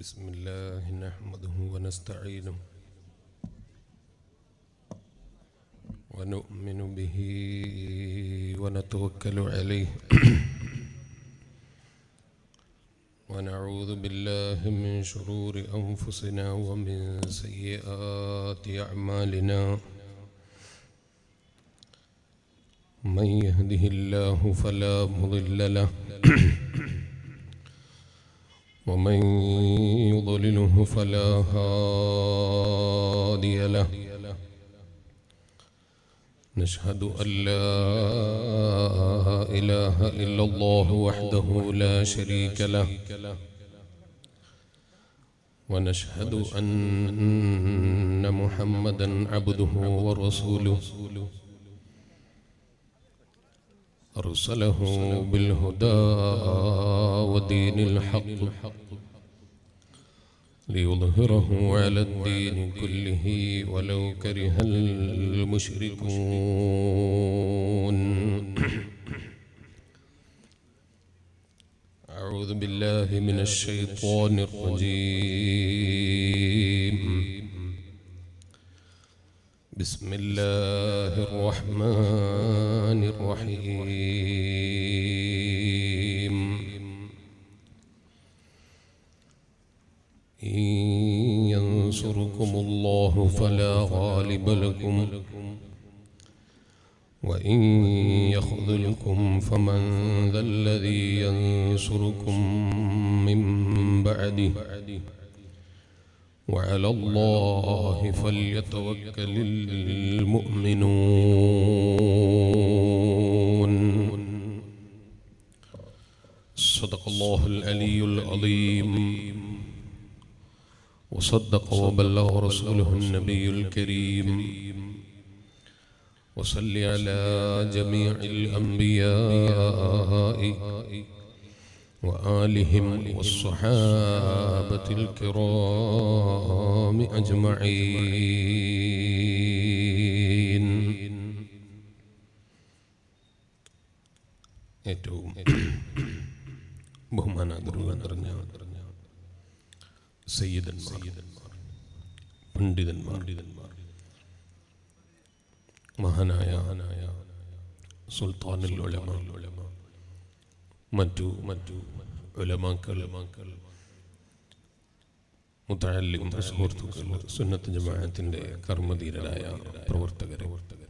بسم الله نحمده ونستعينه ونؤمن به ونتوكل عليه ونعوذ بالله من شرور أنفسنا ومن سيئات أعمالنا من يهده الله فلا مضل له ومن يضلله فلا هادي له نشهد أن لا إله إلا الله وحده لا شريك له ونشهد أن محمدا عبده ورسوله أرسله بالهدى ودين الحق ليظهره على الدين كله ولو كره المشركون أعوذ بالله من الشيطان الرجيم بسم الله الرحمن الرحيم إن ينصركم الله فلا غالب لكم وإن يخذلكم فمن ذا الذي ينصركم من بعده وعلى الله فليتوكل المؤمنون صدق الله العلي العظيم وصدق وبلغ رسوله النبي الكريم وصل على جميع الأنبياء وآلهم والصحابة الكرام أجمعين ഏറ്റവും ബഹുമാനാദരവ് നിറഞ്ഞ സയ്യിദന്മാർ പണ്ഡിതന്മാർ മഹാനായ സുൽത്താനുൽ ഉലമ മറ്റു മറ്റു ഉലമാക്കൾ മുത്തല്ലിം സുഹൃത്തുക്കൾ സുന്നത്ത് ജമാഅത്തിന്റെ കർമ്മധീരരായ പ്രവർത്തകരെ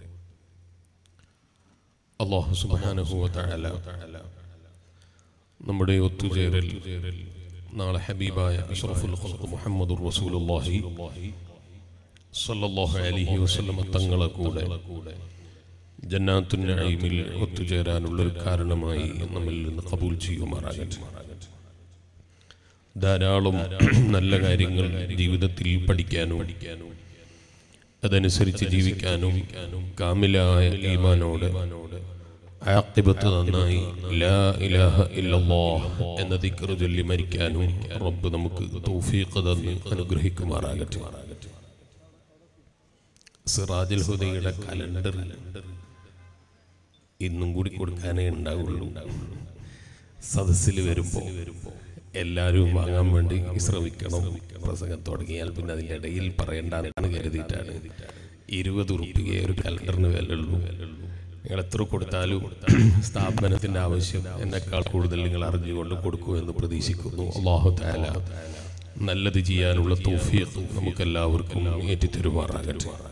അള്ളാഹു സുബ്ഹാനഹു വതആല നമ്മുടെ ഒത്തുചേരൽ നാളെ ഹബീബായ അഷ്റഫുൽ ഖൽഖ് മുഹമ്മദുർ റസൂലുള്ളാഹി സല്ലല്ലാഹു അലൈഹി വസല്ലം തങ്ങളെ കൂടെ ജന്നാത്തുൻ നഈമിൽ ഒത്തുചേരാനുള്ള ഒരു കാരണമായി നമ്മിൽ നിന്ന് കബൂൽ ചെയ്യുമാറാകട്ടെ ധാരാളം നല്ല കാര്യങ്ങൾ ജീവിതത്തിൽ പഠിക്കാനും അതനുസരിച്ച് ജീവിക്കാനും കാമിലായ ഈമാനോട് ആഖിബത്ത് നന്നായി ലാ ഇലാഹ ഇല്ലല്ലാഹ് എന്ന ദിക്റ് ചൊല്ലി മരിക്കാനും റബ്ബ് നമുക്ക് തൗഫീഖ് തന്ന് അനുഗ്രഹിക്കുമാറാകട്ടെ സിറാജുൽ ഹുദയുടെ കലണ്ടർ ഇന്നും കൂടി കൊടുക്കാനേ ഉണ്ടാവുള്ളൂ സദസ്സിൽ വരുമ്പോൾ എല്ലാവരും വാങ്ങാൻ വേണ്ടി ശ്രമിക്കണം പ്രസംഗം തുടങ്ങിയാൽ പിന്നെ അതിൻ്റെ ഇടയിൽ പറയണ്ടെന്ന് കരുതിയിട്ടാണ് ഇരുപത് ഉറുപ്പികയെ ഒരു കലണ്ടറിന് വിലയുള്ളൂ നിങ്ങൾ എത്ര കൊടുത്താലും സ്ഥാപനത്തിന്റെ ആവശ്യം എന്നെക്കാൾ കൂടുതൽ നിങ്ങൾ അറിഞ്ഞുകൊണ്ട് കൊടുക്കുമെന്ന് പ്രതീക്ഷിക്കുന്നു അള്ളാഹു താല നല്ലത് ചെയ്യാനുള്ള തോഫിയത്ത് നമുക്കെല്ലാവർക്കും ഏറ്റിത്തരുമാറാകട്ടെ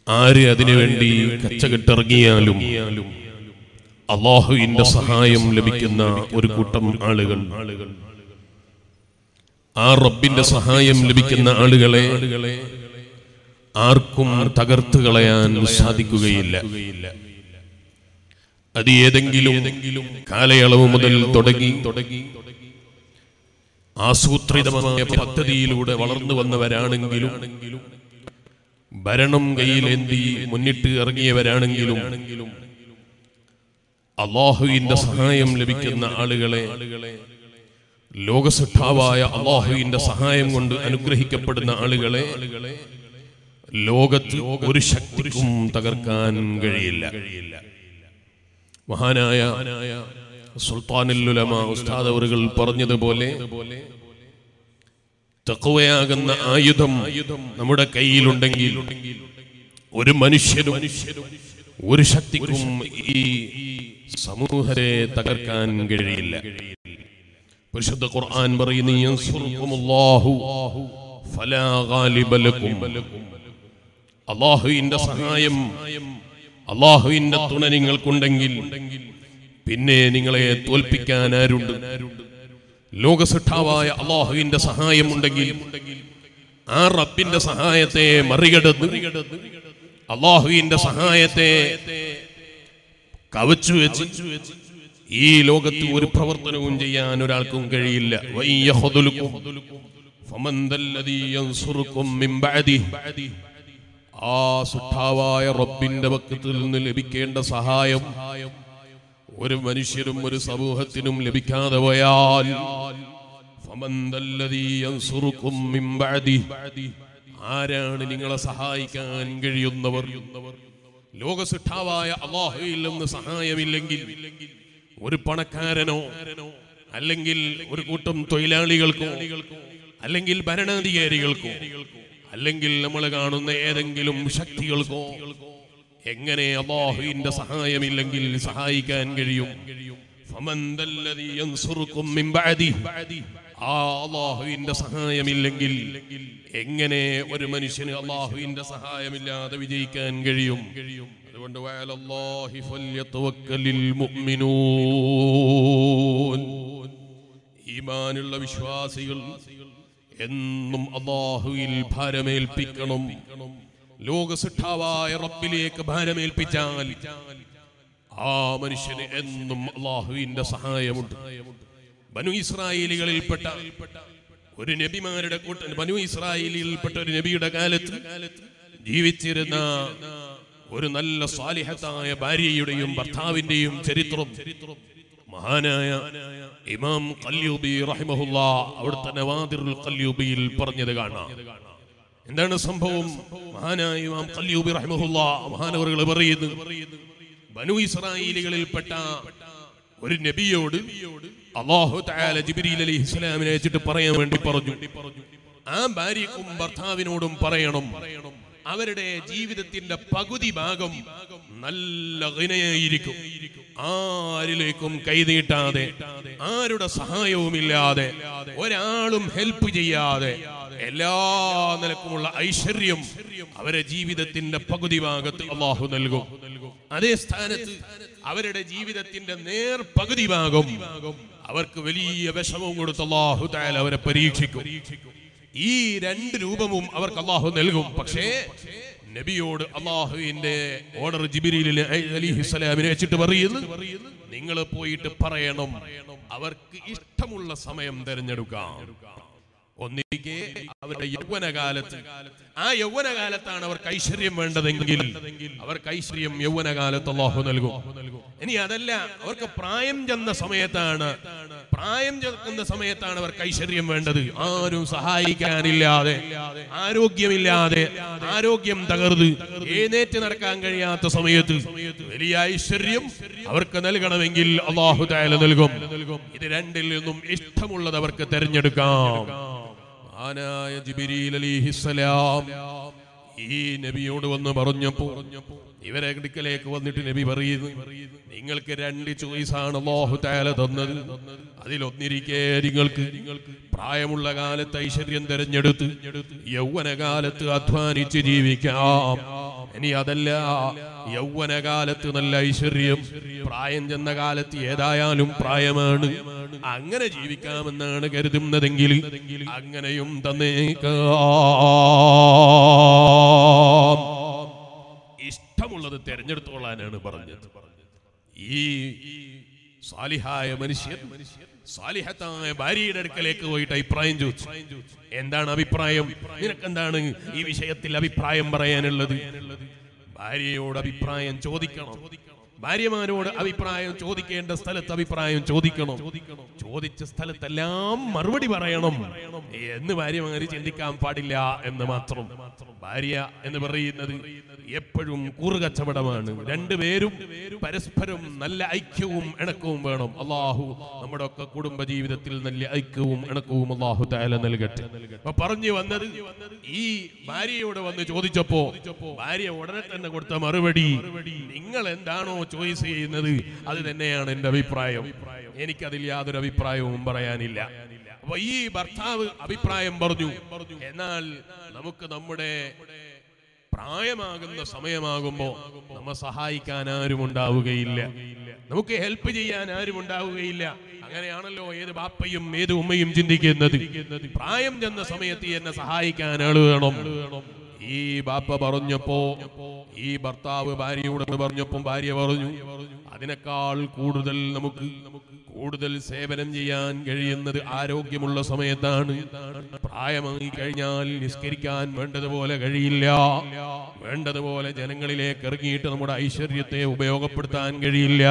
ആര് അതിനുവേണ്ടി കച്ചകെട്ടിറങ്ങിയാലും അള്ളാഹുവിന്റെ സഹായം ലഭിക്കുന്ന ഒരു കൂട്ടം ആളുകൾ ആ റബ്ബിന്റെ സഹായം ലഭിക്കുന്ന ആളുകളെ ആർക്കും തകർത്ത് കളയാൻ സാധിക്കുകയില്ല അത് ഏതെങ്കിലും കാലയളവ് മുതൽ തുടങ്ങി തുടങ്ങി ആസൂത്രിതമായ പദ്ധതിയിലൂടെ വളർന്നു വന്നവരാണെങ്കിലും ഭരണം കയ്യിലേന്തി മുന്നിട്ട് ഇറങ്ങിയവരാണെങ്കിലും അള്ളാഹുവിന്റെ സഹായം ലഭിക്കുന്ന ആളുകളെ ലോകസൃഷ്ടാവായ അള്ളാഹുവിന്റെ സഹായം കൊണ്ട് അനുഗ്രഹിക്കപ്പെടുന്ന ആളുകളെ ലോകത്ത് ഒരു ശക്തിക്കും തകർക്കാൻ കഴിയില്ല മഹാനായ സുൽത്താനുലുലമ ഉസ്താദ് അവറുകൾ പറഞ്ഞതുപോലെ തക്കവയാകുന്ന ആയുധം നമ്മുടെ കയ്യിലുണ്ടെങ്കിൽ ഒരു മനുഷ്യനും ഒരു ശക്തിക്കും ഈ സമൂഹത്തെ തകർക്കാൻ കഴിയില്ല പരിശുദ്ധ ഖുർആൻ പറയുന്നു യൻസുറുക്കുമുല്ലാഹു ഫലാ ഗാലിബ ലക്കും അള്ളാഹുവിന്റെ സഹായം അള്ളാഹുവിന്റെ തുണ നിങ്ങൾക്കുണ്ടെങ്കിൽ പിന്നെ നിങ്ങളെ തോൽപ്പിക്കാൻ ആരുണ്ട് ലോകസൃഷ്ടാവായ അള്ളാഹുവിന്റെ സഹായം ഉണ്ടെങ്കിൽ ആ റബ്ബിന്റെ സഹായത്തെ മറികടന്ന് അള്ളാഹുവിന്റെ സഹായത്തെ കവച്ചു വെച്ച് ഈ ലോകത്ത് ഒരു പ്രവർത്തനവും ചെയ്യാൻ ഒരാൾക്കും കഴിയില്ല വയ്യഹുദുലുക്കും ഫമൻ ദല്ലദീ യൻസുറുക്കും മിൻ ബഅദിഹി ആ സുഠാവായ റബ്ബിന്റെ പക്കത്തിൽ നിന്ന് ലഭിക്കേണ്ട സഹായം ഒരു മനുഷ്യരും ഒരു സമൂഹത്തിനും ലഭിക്കാതെ പോയാൽ ഫമൻ ദല്ലദീ യൻസുറുക്കും മിൻ ബഅദിഹി ആരാണ് നിങ്ങളെ സഹായിക്കാൻ കഴിയുന്നവർ ലോകസിഷ്ടാവായ അള്ളാഹുയിൽ നിന്ന് സഹായമില്ലെങ്കിൽ ഒരു പണക്കാരനോ അല്ലെങ്കിൽ ഒരു കൂട്ടം തൊഴിലാളികൾക്കോ അല്ലെങ്കിൽ ഭരണാധികാരികൾക്കോ അല്ലെങ്കിൽ നമ്മൾ കാണുന്ന ഏതെങ്കിലും ശക്തികൾക്കോ എങ്ങനെ അള്ളാഹുവിന്റെ സഹായമില്ലെങ്കിൽ സഹായിക്കാൻ കഴിയും ഫമൻ ദല്ലദീ യൻസുറുക്കും മിൻ ബഅദിഹി ആ അള്ളാഹുവിന്റെ സഹായമില്ലെങ്കിൽ എങ്ങനെ ഒരു മനുഷ്യന് അള്ളാഹുവിന്റെ സഹായമില്ലാതെ വിജയിക്കാൻ കഴിയും അതുകൊണ്ട് വഅലല്ലാഹി ഫല്യതവക്കലിൽ മുഅ്മിനൂൻ ഈമാനുള്ള വിശ്വാസികൾ എന്നും അള്ളാഹുവിൽ ഭാരമേൽപ്പിക്കണം ലോകസിഷ്ടാവായ റബ്ബിലേക്ക് ഭാരമേൽപ്പിച്ചാൽ ആ മനുഷ്യന് എന്നും അള്ളാഹുവിന്റെ സഹായമുണ്ട് ബനു ഇസ്രായേലികളിൽപ്പെട്ട ഒരു നബിമാരുടെ കൂട്ടം ബനു ഇസ്രായേലിയിൽപ്പെട്ട ഒരു നബിയുടെ കാലത്ത് ജീവിച്ചിരുന്ന ഒരു നല്ല സ്വാലിഹത്തായ ഭാര്യയുടെയും ഭർത്താവിന്റെയും ചരിത്രം മഹാനായ ഇമാം കല്യൂബി റഹിമഹുല്ല അവിടുത്തെ നവാദിറുൽ കല്യൂബിയിൽ പറഞ്ഞത് കാണാം എന്താണ് സംഭവം മഹാനായ ഇമാം കല്യൂബി റഹിമഹുല്ല മഹാനവറുകൾ പറയുന്നു ബനു ഇസ്രായേലികളിൽപ്പെട്ട ഒരു നബിയോട് അള്ളാഹു തആല ജിബ്രീൽ അലൈഹി ഇസ്ലാമിനെ വെച്ചിട്ട് പറയാൻ വേണ്ടി പറഞ്ഞു ആ ഭാര്യക്കും ഭർത്താവിനോടും പറയണം അവരുടെ ജീവിതത്തിന്റെ പകുതി ഭാഗം നല്ല ഗിനയായിരിക്കും ആരിലേക്കും കൈനീട്ടാതെ ആരുടെ സഹായവുമില്ലാതെ ഒരാളും ഹെൽപ്പ് ചെയ്യാതെ എല്ലാ നിലക്കുമുള്ള ഐശ്വര്യം അവരെ ജീവിതത്തിന്റെ പകുതി ഭാഗത്ത് അള്ളാഹു നൽകും അതേ സ്ഥാനത്ത് അവരുടെ ജീവിതത്തിന്റെ നേർ പകുതി ഭാഗം അവർക്ക് വലിയ വിഷമവും കൊടുത്ത് അള്ളാഹു തായാൽ അവരെ പരീക്ഷിക്കും ഈ രണ്ട് രൂപവും അവർക്ക് അള്ളാഹു നൽകും പക്ഷേ നബിയോട് അള്ളാഹുവിന്റെ ഓർഡർ ജിബിരിലിന് അലിഹിസ്സലാമിനെ വെച്ചിട്ട് പറയുന്നു നിങ്ങൾ പോയിട്ട് പറയണം അവർക്ക് ഇഷ്ടമുള്ള സമയം തിരഞ്ഞെടുക്കാം ഒന്നിരിക്കെ അവരുടെ യൗവനകാലത്ത് ആ യൗവനകാലത്താണ് അവർക്ക് ഐശ്വര്യം വേണ്ടതെങ്കിൽ അവർക്ക് ഐശ്വര്യം യൗവനകാലത്ത് അള്ളാഹു നൽകും ഇനി അതല്ല അവർക്ക് പ്രായം ചെന്ന സമയത്താണ് പ്രായം ചെന്ന സമയത്താണ് അവർക്ക് ഐശ്വര്യം വേണ്ടത് ആരും സഹായിക്കാനില്ലാതെ ആരോഗ്യമില്ലാതെ ആരോഗ്യം തകർന്ന് എഴുന്നേറ്റ് നടക്കാൻ കഴിയാത്ത സമയത്ത് വലിയ ഐശ്വര്യം അവർക്ക് നൽകണമെങ്കിൽ അള്ളാഹു തായാല നൽകും ഇത് രണ്ടിൽ നിന്നും ഇഷ്ടമുള്ളത് അവർക്ക് തെരഞ്ഞെടുക്കാം ആനായ ജിബിരിൽ അലിഹിസ്സലാം ഈ നബിയോട് വന്ന് പറഞ്ഞപ്പോ ഇവരെ അടുക്കലേക്ക് വന്നിട്ട് നബി പറയുന്നു നിങ്ങൾക്ക് രണ്ട് ചോയ്സ് ആണ് അല്ലാഹു തആല തന്നത് അതിലൊന്നിരിക്കെ നിങ്ങൾക്ക് പ്രായമുള്ള കാലത്ത് ഐശ്വര്യം തെരഞ്ഞെടുത്ത് യൗവന കാലത്ത് അധ്വാനിച്ച് ജീവിക്കാം ഇനി അതല്ല യൗവനകാലത്ത് നല്ല ഐശ്വര്യം പ്രായം ചെന്ന കാലത്ത് ഏതായാലും പ്രായമാണ് അങ്ങനെ ജീവിക്കാമെന്നാണ് കരുതുന്നതെങ്കിൽ അങ്ങനെയും തന്നേക്കാം ഇഷ്ടമുള്ളത് തെരഞ്ഞെടുത്തോളാനാണ് പറഞ്ഞത് ഈ സാലിഹായ മനുഷ്യൻ സാലിഹത്തായ ഭാര്യയുടെ അടുക്കലേക്ക് പോയിട്ട് അഭിപ്രായം ചോദിച്ചു എന്താണ് അഭിപ്രായം നിനക്കെന്താണ് ഈ വിഷയത്തിൽ അഭിപ്രായം പറയാനുള്ളത് ഭാര്യയോട് അഭിപ്രായം ചോദിക്കണം ഭാര്യമാരോട് അഭിപ്രായം ചോദിക്കേണ്ട സ്ഥലത്ത് അഭിപ്രായം ചോദിക്കണം ചോദിച്ച സ്ഥലത്തെല്ലാം മറുപടി പറയണം എന്ന് ഭാര്യമാര് ചിന്തിക്കാൻ പാടില്ല എന്ന് മാത്രം ഭാര്യ എന്ന് പറയുന്നത് എപ്പോഴും കൂറുകച്ചവടമാണ് രണ്ടുപേരും പരസ്പരം നല്ല ഐക്യവും ഇണക്കവും വേണം അള്ളാഹു നമ്മുടെ ഒക്കെ കുടുംബ ജീവിതത്തിൽ നല്ല ഐക്യവും ഇണക്കവും അള്ളാഹു താല നൽകട്ടെ അപ്പൊ പറഞ്ഞു വന്നത് ഈ ഭാര്യയോട് വന്ന് ചോദിച്ചപ്പോ ഭാര്യ ഉടനെ തന്നെ കൊടുത്ത മറുപടി നിങ്ങൾ എന്താണോ ചോയ്സ് ചെയ്യുന്നത് അത് തന്നെയാണ് എന്റെ അഭിപ്രായം എനിക്കതിൽ യാതൊരു അഭിപ്രായവും പറയാനില്ല അപ്പൊ ഈ ഭർത്താവ് അഭിപ്രായം പറഞ്ഞു എന്നാൽ നമുക്ക് നമ്മുടെ പ്രായമാകുന്ന സമയമാകുമ്പോ നമ്മെ സഹായിക്കാൻ ആരും ഉണ്ടാവുകയില്ല നമുക്ക് ഹെൽപ്പ് ചെയ്യാൻ ആരും ഉണ്ടാവുകയില്ല അങ്ങനെയാണല്ലോ ഏത് ബാപ്പയും ഏത് ഉമ്മയും ചിന്തിക്കുന്നത് പ്രായം ചെന്ന സമയത്ത് എന്നെ സഹായിക്കാൻ ആള് വേണം ഈ ബാപ്പ പറഞ്ഞപ്പോ ഈ ഭർത്താവ് ഭാര്യയോട് പറഞ്ഞപ്പം ഭാര്യ പറഞ്ഞു അതിനേക്കാൾ കൂടുതൽ നമുക്ക് കൂടുതൽ സേവനം ചെയ്യാൻ കഴിയുന്നത് ആരോഗ്യമുള്ള സമയത്താണ് പ്രായമായി കഴിഞ്ഞാൽ നിസ്കരിക്കാൻ വേണ്ടതുപോലെ കഴിയില്ല വേണ്ടതുപോലെ ജനങ്ങളിലേക്ക് ഇറങ്ങിയിട്ട് നമ്മുടെ ഐശ്വര്യത്തെ ഉപയോഗപ്പെടുത്താൻ കഴിയില്ല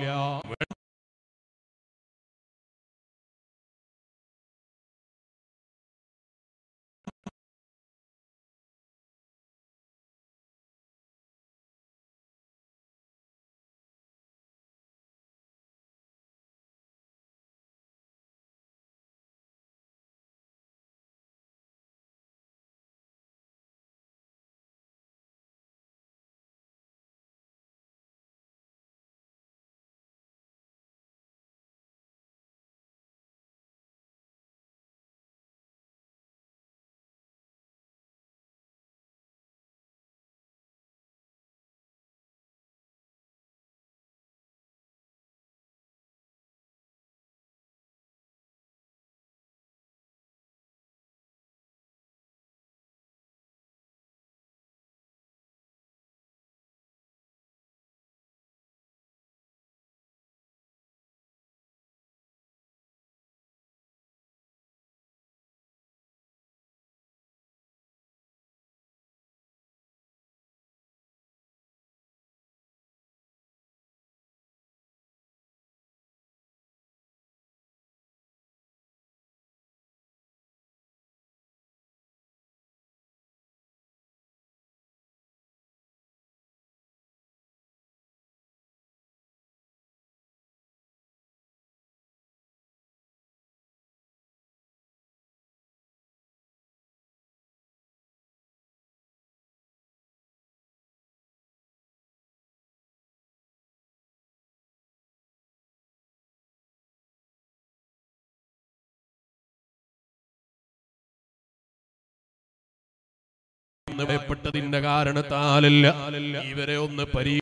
ഭയപ്പെട്ടതിന്റെ കാരണത്താലല്ല ഇവരെ ഒന്ന് പരീ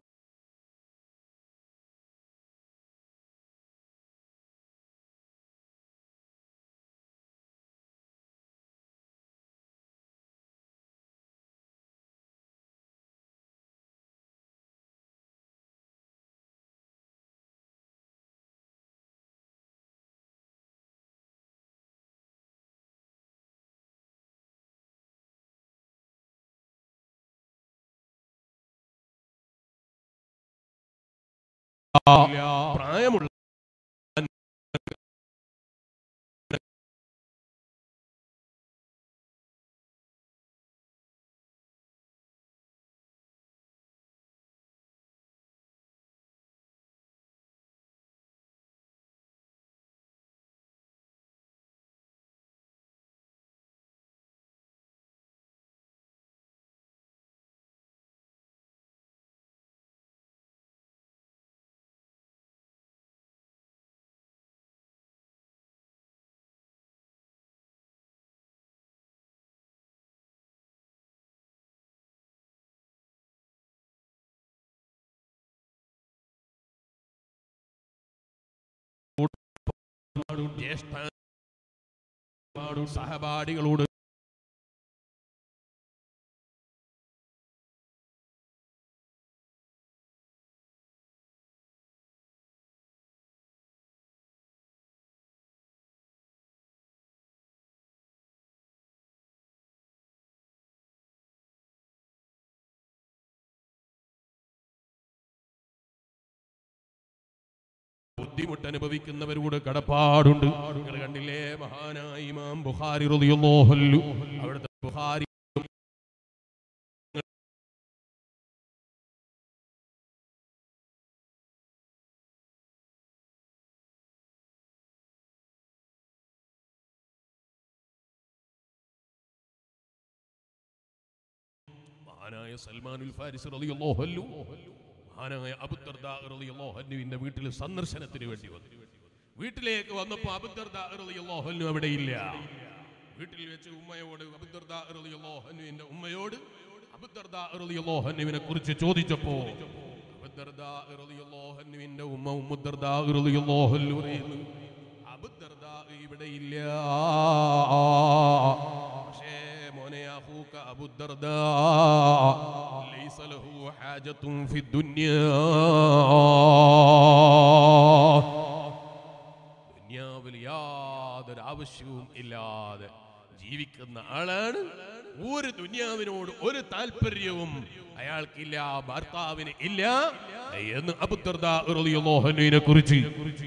പ്രായമുള്ള ജ്യേഷ്ഠ സഹപാഠികളോട് ബുദ്ധിമുട്ട് അനുഭവിക്കുന്നവരോട് കടപ്പാടുണ്ട് നിങ്ങൾ കണ്ടില്ലേ മഹാനായ ഇമാം ബുഖാരി റളിയല്ലാഹു അൻഹു അവിടുത്തെ ബുഖാരി മഹാനായ സൽമാനുൽ ഫാരിസ് റളിയല്ലാഹു അൻഹു മഹാനായ അബുദർദ റളിയല്ലാഹു അൻഹുവിന്റെ വീട്ടിൽ സന്ദർശനത്തിന് വേണ്ടി വന്നു വീട്ടിലേക്ക് വന്നപ്പോൾ അബുദർദ റളിയല്ലാഹു അൻഹു അവിടെ ഇല്ല വീട്ടിൽ വെച്ച് ഉമ്മയോട് അബുദർദ റളിയല്ലാഹു അൻഹുവിന്റെ ഉമ്മയോട് അബുദർദ റളിയല്ലാഹു അൻഹുവിനെ കുറിച്ച് ചോദിച്ചപ്പോൾ അബുദർദ റളിയല്ലാഹു അൻഹുവിന്റെ ഉമ്മ ഉമ്മുദർദ റളിയല്ലാഹു അൻഹു പറയുന്നു അബുദർദ ഇവിടെ ഇല്ല പക്ഷേ മോനെ അഹൂക അബുദർദ ലൈസ ലഹു ഹാജത്തും ഫി ദുനിയാ ദുനിയാവിൽ യാതൊരു ആവശ്യവും ഇല്ലാതെ ജീവിക്കുന്ന ആളാണ് ഒരു ദുനിയാവിനോട് ഒരു താല്പര്യവും അയാൾക്കില്ല ഭർത്താവിന് ഇല്ല എന്ന് അബുദർദാഹിനെ കുറിച്ച്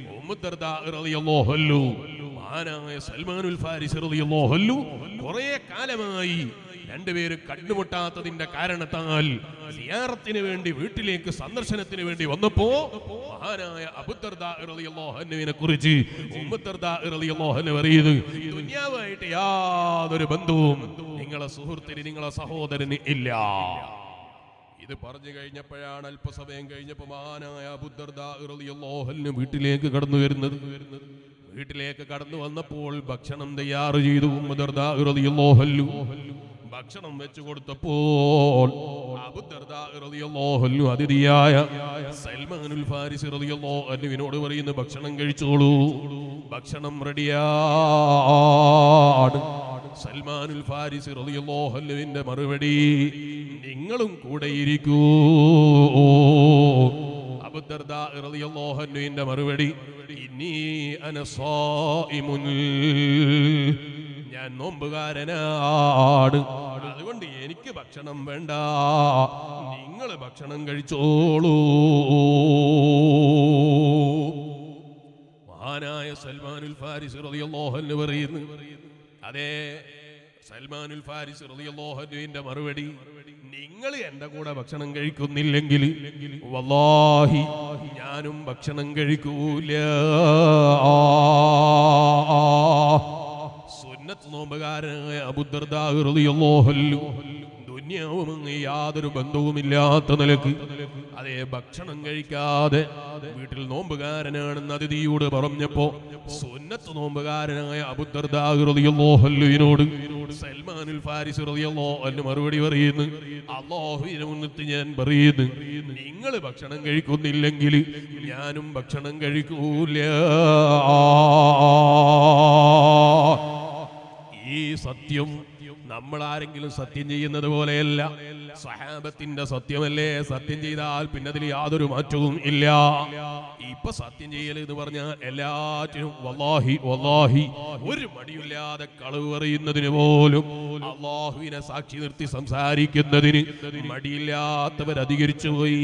മഹാനായ സൽമാനുൽ ഫാരിസ് റളിയല്ലാഹു അൻഹു കുറേ കാലമായി രണ്ടുപേരും കണ്ടുമുട്ടാത്തതിന്റെ കാരണത്താൽ സിയാറത്തിന് വേണ്ടി വീട്ടിലേക്ക് സന്ദർശനത്തിന് വേണ്ടി വന്നപ്പോ മഹാനായ അബുദർദാഹിനെ കുറിച്ച് ഉമ്മദർദാഹിനെ പറയുന്നത് ദുനിയാവായിട്ട് യാതൊരു ബന്ധവും നിങ്ങളെ സുഹൃത്തിന് നിങ്ങളെ സഹോദരന് ഇല്ല ഇത് പറഞ്ഞു കഴിഞ്ഞപ്പോഴാണ് അല്പസമയം കഴിഞ്ഞപ്പോ മഹാനായ അബുദർദാഹിന് വീട്ടിലേക്ക് കടന്നു വരുന്നത് വീട്ടിലേക്ക് കടന്നു വന്നപ്പോൾ ഭക്ഷണം തയ്യാറ് ചെയ്തു ഉമ്മദർദാഹിറലിയല്ലോഹല്ലു ഭക്ഷണം വെച്ചു കൊടുത്തപ്പോൾ അബുദർദാഹിറലിയല്ലോഹല്ലു അതിഥിയായ സൽമാനുൽ ഫാരിസ് റളിയല്ലാഹുവിനോട് പറയുന്നു ഭക്ഷണം കഴിച്ചോളൂ ഭക്ഷണം റെഡിയാണ് സൽമാനുൽ ഫാരിസ് റളിയല്ലാഹുവിന്റെ മറുപടി നിങ്ങളും കൂടെ ഇരിക്കൂ അബുദർദാ റളിയല്ലാഹുവിന്റെ മറുപടി ഇന്നീ അന സായിമുൻ ഞാൻ നോമ്പുകാരനാണ് അതുകൊണ്ട് എനിക്ക് ഭക്ഷണം വേണ്ട നിങ്ങൾ ഭക്ഷണം കഴിച്ചോളൂ മഹാനായ സൽമാനുൽ ഫാരിസ് റളിയല്ലാഹു അൻഹു പറയുന്നു അതെ സൽമാനുൽ ഫാരിസ് റളിയല്ലാഹുവിന്റെ മറുപടി നിങ്ങൾ എന്റെ കൂടെ ഭക്ഷണം കഴിക്കുന്നില്ലെങ്കിൽ വല്ലാഹി ഞാനും ഭക്ഷണം കഴിക്കൂല സുന്നത്ത് നോമ്പുകാരനായ അബുദർദാഹു റളിയല്ലാഹു അൻഹു ദുന്യാവും അങ്ങ് യാതൊരു ബന്ധവുമില്ലാത്ത നിലക്ക് അതേ ഭക്ഷണം കഴിക്കാതെ വീട്ടിൽ നോമ്പുകാരനാണെന്ന് അതിഥിയോട് പറഞ്ഞപ്പോ സുന്നത്ത് നോമ്പുകാരനായ അബുദർദാഹുറിയോഹല്ലുവിനോട് സൽമാനുൽ ഫാരിസ് റളിയല്ലാഹു മറുപടി പറയുന്നു അള്ളാഹുവിനെ മുന്നിട്ട് ഞാൻ പറയുന്നു നിങ്ങൾ ഭക്ഷണം കഴിക്കുന്നില്ലെങ്കിൽ ഞാനും ഭക്ഷണം കഴിക്കൂല ഈ സത്യം നമ്മൾ ആരെങ്കിലും സത്യം ചെയ്യുന്നത് പോലെയല്ല സഹാബത്തിന്റെ സത്യമല്ലേ സത്യം ചെയ്താൽ പിന്നെ അതിൽ യാതൊരു മാറ്റവും ഇല്ല ഇപ്പൊ സത്യം ചെയ്യൽ എന്ന് പറഞ്ഞാൽ എല്ലാറ്റിനും വല്ലാഹി വല്ലാഹി ഒരു മടിയില്ലാതെ കളവ് പറയുന്നതിന് പോലും അള്ളാഹുവിനെ സാക്ഷി നിർത്തി സംസാരിക്കുന്നതിന് മടിയില്ലാത്തവർ അധികരിച്ചു പോയി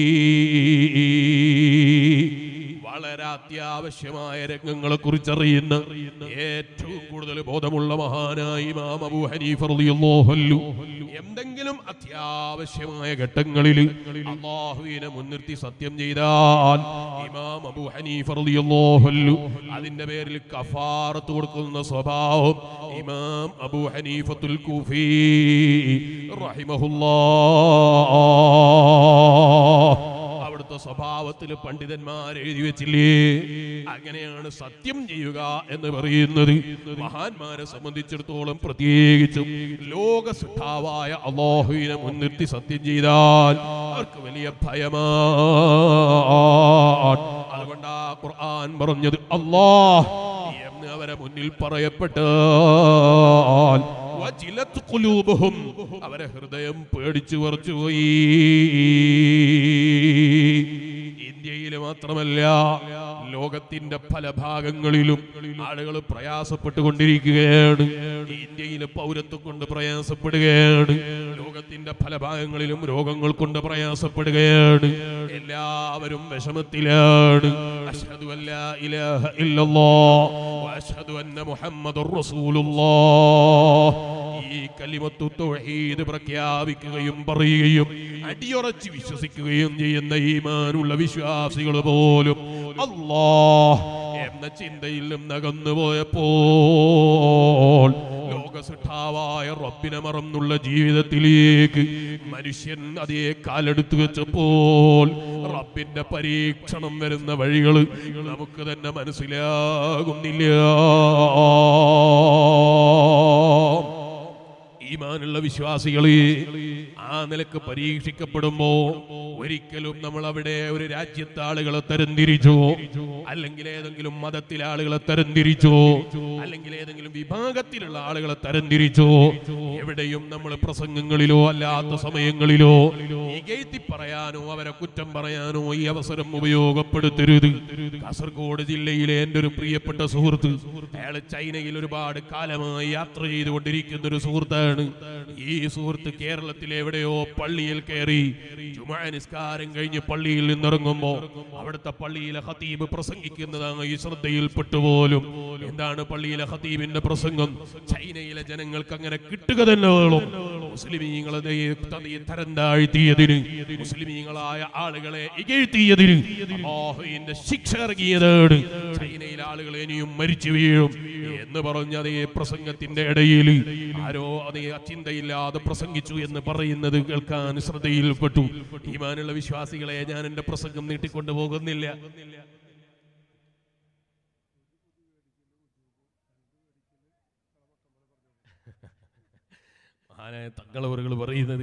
വളരെ അത്യാവശ്യമായ രംഗങ്ങളെ കുറിച്ചറിയുന്ന ഏറ്റവും കൂടുതൽ ബോധമുള്ള മഹാനായ ഇമാം അബൂ ഹനീഫ റളിയല്ലാഹു അൻഹു എന്തെങ്കിലും അത്യാവശ്യമായ ഘട്ടങ്ങളിൽ അള്ളാഹുവിനെ മുൻനിർത്തി സത്യം ചെയ്താൽ ഇമാം അബൂ ഹനീഫ റളിയല്ലാഹു അൻഹു അതിന്റെ പേരിൽ കഫാറത്ത് കൊടുക്കുന്ന സ്വഭാവം ഇമാം അബൂ ഹനീഫത്തുൽ കൂഫി റഹിമഹുല്ലാ അവിടുത്തെ സ്വഭാവത്തിൽ പണ്ഡിതന്മാർ എഴുതി വെച്ചില്ലേ അങ്ങനെയാണ് സത്യം ചെയ്യുക എന്ന് പറയുന്നത് മഹാന്മാരെ സംബന്ധിച്ചിടത്തോളം പ്രത്യേകിച്ചും ലോക സിദ്ധാവായ അള്ളാഹുവിനെ മുൻനിർത്തി സത്യം ചെയ്താൽ അവർക്ക് വലിയ ഭയമാണ് അതുകൊണ്ടാ ഖുർആൻ പറഞ്ഞത് അല്ലാഹ് എന്ന് അവരെ മുന്നിൽ പറയപ്പെട്ടാൽ വജിലത്ത് ഖുലൂബുഹും അവരെ ഹൃദയം പേടിച്ചു വറച്ചു പോയി ഇന്ത്യയിൽ മാത്രമല്ല ലോകത്തിന്റെ പല ഭാഗങ്ങളിലും ആളുകൾ പ്രയാസപ്പെട്ടുകൊണ്ടിരിക്കുകയാണ് ഇന്ത്യയിലെ പൗരത്വം കൊണ്ട് പ്രയാസപ്പെടുകയാണ് ലോകത്തിന്റെ പല ഭാഗങ്ങളിലും രോഗങ്ങൾ കൊണ്ട് പ്രയാസപ്പെടുകയാണ് എല്ലാവരും വിഷമത്തിലാണ് അഷ്ഹദു അല്ലാ ഇലാഹ ഇല്ലല്ലാഹ് വഅഷ്ഹദു അന്ന മുഹമ്മദുർ റസൂലുള്ളാഹ് ഈ കലിമത്തു തൗഹീദ് പ്രഖ്യാപിക്കുകയും പറയുകയും അടിയുറച്ച് വിശ്വസിക്കുകയും ചെയ്യുന്ന ഈമാനുള്ള വിശ്വാസികൾ പോലും അല്ലാഹ് എന്ന ചിന്തയിൽ നിന്ന് അകന്നു പോയപ്പോൾ ലോകസിട്ടാവായ റബ്ബിനെ മറന്നുള്ള ജീവിതത്തിലേക്ക് മനുഷ്യൻ അതേ കാലെടുത്തു വെച്ചപ്പോൾ റബ്ബിന്റെ പരീക്ഷണം വരുന്ന വഴികൾ നമുക്ക് തന്നെ മനസ്സിലാകുന്നില്ല ഈമാനുള്ള വിശ്വാസികളെ ആ നിലക്ക് പരീക്ഷിക്കപ്പെടുമ്പോ ഒരിക്കലും നമ്മൾ അവിടെ ഒരു രാജ്യത്തെ ആളുകളെ തരംതിരിച്ചോ അല്ലെങ്കിൽ ഏതെങ്കിലും മതത്തിലെ ആളുകളെ തരംതിരിച്ചോ അല്ലെങ്കിൽ ഏതെങ്കിലും വിഭാഗത്തിലുള്ള ആളുകളെ തരംതിരിച്ചോ എവിടെയും നമ്മൾ പ്രസംഗങ്ങളിലോ അല്ലാത്ത സമയങ്ങളിലോ ഇകഴ്ത്തി പറയാനോ അവരെ കുറ്റം പറയാനോ ഈ അവസരം ഉപയോഗപ്പെടുത്തരുത് കാസർഗോഡ് ജില്ലയിലെ എൻ്റെ ഒരു പ്രിയപ്പെട്ട സുഹൃത്ത് അയാൾ ചൈനയിൽ ഒരുപാട് കാലമായി യാത്ര ചെയ്തുകൊണ്ടിരിക്കുന്ന ഒരു സുഹൃത്താണ് ഈ സുഹൃത്ത് കേരളത്തിലെ എവിടെയോ പള്ളിയിൽ കയറി ജുമാ നിസ്കാരം കഴിഞ്ഞ് പള്ളിയിൽ നിന്നിറങ്ങുമ്പോ അവിടുത്തെ പള്ളിയിലെ ഹത്തീബ് പ്രസംഗിക്കുന്നതാണ് ഈ ശ്രദ്ധയിൽപ്പെട്ടു പോലും എന്താണ് പള്ളിയിലെ ഹത്തീബിന്റെ പ്രസംഗം ചൈനയിലെ ജനങ്ങൾക്ക് അങ്ങനെ കിട്ടുക തന്നെ വേണം മുസ്ലിമീങ്ങളെ തരം താഴ്ത്തിയതിന് മുസ്ലിമീങ്ങളായ ആളുകളെ ഇകഴ്ത്തിയതിന് അല്ലാഹുവിന്റെ ശിക്ഷ ഇറങ്ങിയതാണ് ചൈനയിലെ ആളുകൾ ഇനിയും മരിച്ചു വീഴും എന്ന് പറഞ്ഞ അതേ പ്രസംഗത്തിന്റെ ഇടയിൽ ആരോ അതേ അചിന്തയില്ലാതെ പ്രസംഗിച്ചു എന്ന് പറയുന്നത് കേൾക്കാൻ ശ്രദ്ധയിൽപ്പെട്ടു ഈമാനുള്ള വിശ്വാസികളെ ഞാൻ എന്റെ പ്രസംഗം നീട്ടിക്കൊണ്ടു പോകുന്നില്ല മഹാനായ തങ്ങളവറുകൾ പറയുന്നത്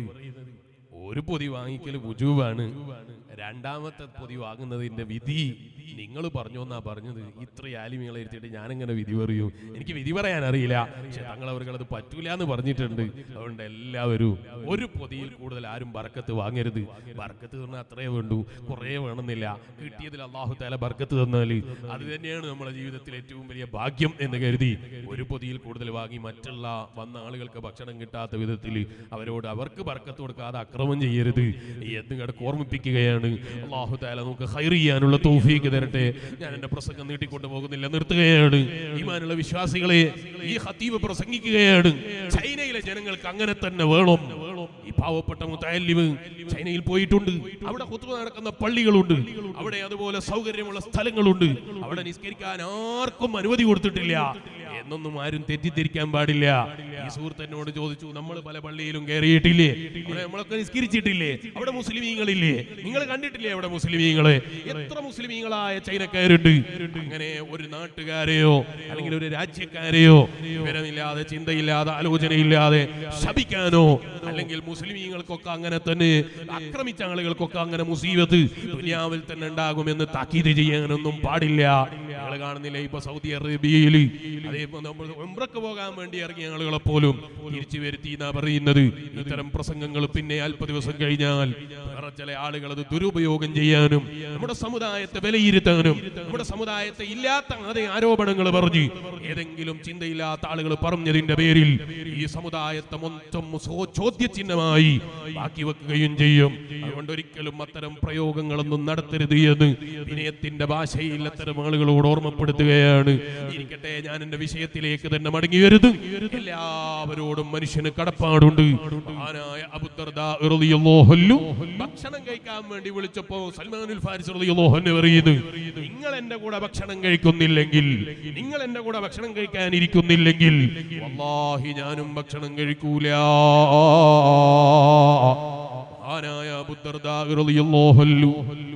ഒരു പൊതി വാങ്ങിക്കൽ വുജൂവാണ് രണ്ടാമത്തെ പൊതി വാങ്ങുന്നതിന്റെ വിധി നിങ്ങൾ പറഞ്ഞു എന്നാ പറഞ്ഞത് ഇത്ര ആലിമികളെ ഇരുത്തിയിട്ട് ഞാനെങ്ങനെ വിധി പറയൂ എനിക്ക് വിധി പറയാൻ അറിയില്ല പക്ഷെ തങ്ങളവർക്ക് അത് പറ്റൂല എന്ന് പറഞ്ഞിട്ടുണ്ട് അതുകൊണ്ട് എല്ലാവരും ഒരു പൊതിയിൽ കൂടുതൽ ആരും ബർക്കത്ത് വാങ്ങരുത് ബർക്കത്ത് തന്നാൽ അത്രേ വേണ്ടൂ കുറേ വേണമെന്നില്ല കിട്ടിയതിൽ അള്ളാഹു താല ബർക്കത്ത് തന്നാൽ അത് തന്നെയാണ് നമ്മുടെ ജീവിതത്തിൽ ഏറ്റവും വലിയ ഭാഗ്യം എന്ന് കരുതി ഒരു പൊതിയിൽ കൂടുതൽ വാങ്ങി മറ്റുള്ള വന്ന ആളുകൾക്ക് ഭക്ഷണം കിട്ടാത്ത വിധത്തിൽ അവരോട് അവർക്ക് ബർക്കത്ത് കൊടുക്കാതെ അക്രമം ചെയ്യരുത് എന്ന് കിടക്ക് ഓർമ്മിപ്പിക്കുകയാണ് അള്ളാഹു താല നമുക്ക് ഹൈർ ചെയ്യാനുള്ള തൗഫീക്ക് തരട്ടെ ഞാൻ എന്റെ പ്രസംഗം നീട്ടിക്കൊണ്ടു പോകുന്നില്ല നിർത്തുകയാണ് ഈമാനുള്ള വിശ്വാസികളെ ഈ ഹത്തീബ് പ്രസംഗിക്കുകയാണ് ചൈനയിലെ ജനങ്ങൾക്ക് അങ്ങനെ തന്നെ വേണം ഈ പാവപ്പെട്ട മുത്താലിവ് ചൈനയിൽ പോയിട്ടുണ്ട് അവിടെ ഹുത്തുബ നടക്കുന്ന പള്ളികളുണ്ട് അവിടെ അതുപോലെ സൗകര്യമുള്ള സ്ഥലങ്ങളുണ്ട് അവിടെ നിസ്കരിക്കാൻ ആർക്കും അനുമതി കൊടുത്തിട്ടില്ല എന്നൊന്നും ആരും തെറ്റിദ്ധരിക്കാൻ പാടില്ല ഈ സുഹൃത്ത് എന്നോട് ചോദിച്ചു നമ്മൾ പല പള്ളിയിലും കയറിയിട്ടില്ലേ അവിടെ നമ്മളൊക്കെ നിസ്കരിച്ചിട്ടില്ലേ അവിടെ മുസ്ലിമീങ്ങളില്ലേ നിങ്ങൾ കണ്ടിട്ടില്ലേ അവിടെ മുസ്ലിമീങ്ങളെ എത്ര മുസ്ലിമീങ്ങളായ ചൈനക്കാരുണ്ട് അങ്ങനെ ഒരു നാട്ടുകാരെയോ അല്ലെങ്കിൽ ഒരു രാജ്യക്കാരെയോ വിവരമില്ലാതെ ചിന്തയില്ലാതെ ആലോചനയില്ലാതെ ശപിക്കാനോ അല്ലെങ്കിൽ മുസ്ലിമീങ്ങൾക്കൊക്കെ അങ്ങനെ തന്നെ ആക്രമിച്ച ആളുകൾക്കൊക്കെ അങ്ങനെ മുസീബത്ത് ദുനിയാവിൽ തന്നെ ഉണ്ടാകുമെന്ന് താക്കീത് ചെയ്യാനൊന്നും പാടില്ല നിങ്ങൾ കാണുന്നില്ല ഇപ്പൊ സൗദി അറേബ്യയിൽ അതേപോലെ നമ്മൾ ഉംറക്ക് പോകാൻ വേണ്ടി ഇറങ്ങിയ ആളുകളെ പോലും തിരിച്ചു വരുത്തി എന്നാ പറയുന്നത് ഇത്തരം പ്രസംഗങ്ങൾ പിന്നെ അല്പ ദിവസം കഴിഞ്ഞാൽ വേറെ ചില ആളുകൾ അത് ദുരുപയോഗം ചെയ്യാനും നമ്മുടെ സമുദായത്തെ വിലയിരുത്താനും നമ്മുടെ സമുദായത്തെ ഇല്ലാത്ത അതേ ആരോപണങ്ങൾ പറഞ്ഞ് ഏതെങ്കിലും ചിന്തയില്ലാത്ത ആളുകൾ പറഞ്ഞതിന്റെ പേരിൽ ഈ സമുദായത്തെ മൊത്തം സോ- ചോദ്യചിഹ്നമായി ബാക്കി വെക്കുകയും ചെയ്യും അതുകൊണ്ട് ഒരിക്കലും അത്തരം പ്രയോഗങ്ങളൊന്നും നടത്തരുത് എന്ന് വിനയത്തിന്റെ ഭാഷയിൽ അത്തരം ആളുകളോട് ഓർമ്മപ്പെടുത്തുകയാണ് ഇരിക്കട്ടെ ഞാൻ എന്റെ വിഷയത്തിലേക്ക് തന്നെ മടങ്ങി വരുത് എല്ലാവരോടും മനുഷ്യന് കടപ്പാടുണ്ട് മഹാനായ അബുദർദാ റളിയല്ലാഹു അൻഹു ഭക്ഷണം കഴിക്കാൻ വേണ്ടി വിളിച്ചപ്പോ സൽമാനുൽ ഫാരിസ് റളിയല്ലാഹു അൻഹു പറയുന്നു നിങ്ങൾ എന്റെ കൂടെ ഭക്ഷണം കഴിക്കുന്നില്ലെങ്കിൽ നിങ്ങൾ എന്റെ കൂടെ ഭക്ഷണം കഴിക്കാൻ ഇരിക്കുന്നില്ലെങ്കിൽ വല്ലാഹി ഞാനും ഭക്ഷണം കഴിക്കൂല മഹാനായ അബൂദർദാ റളിയല്ലാഹു അൻഹു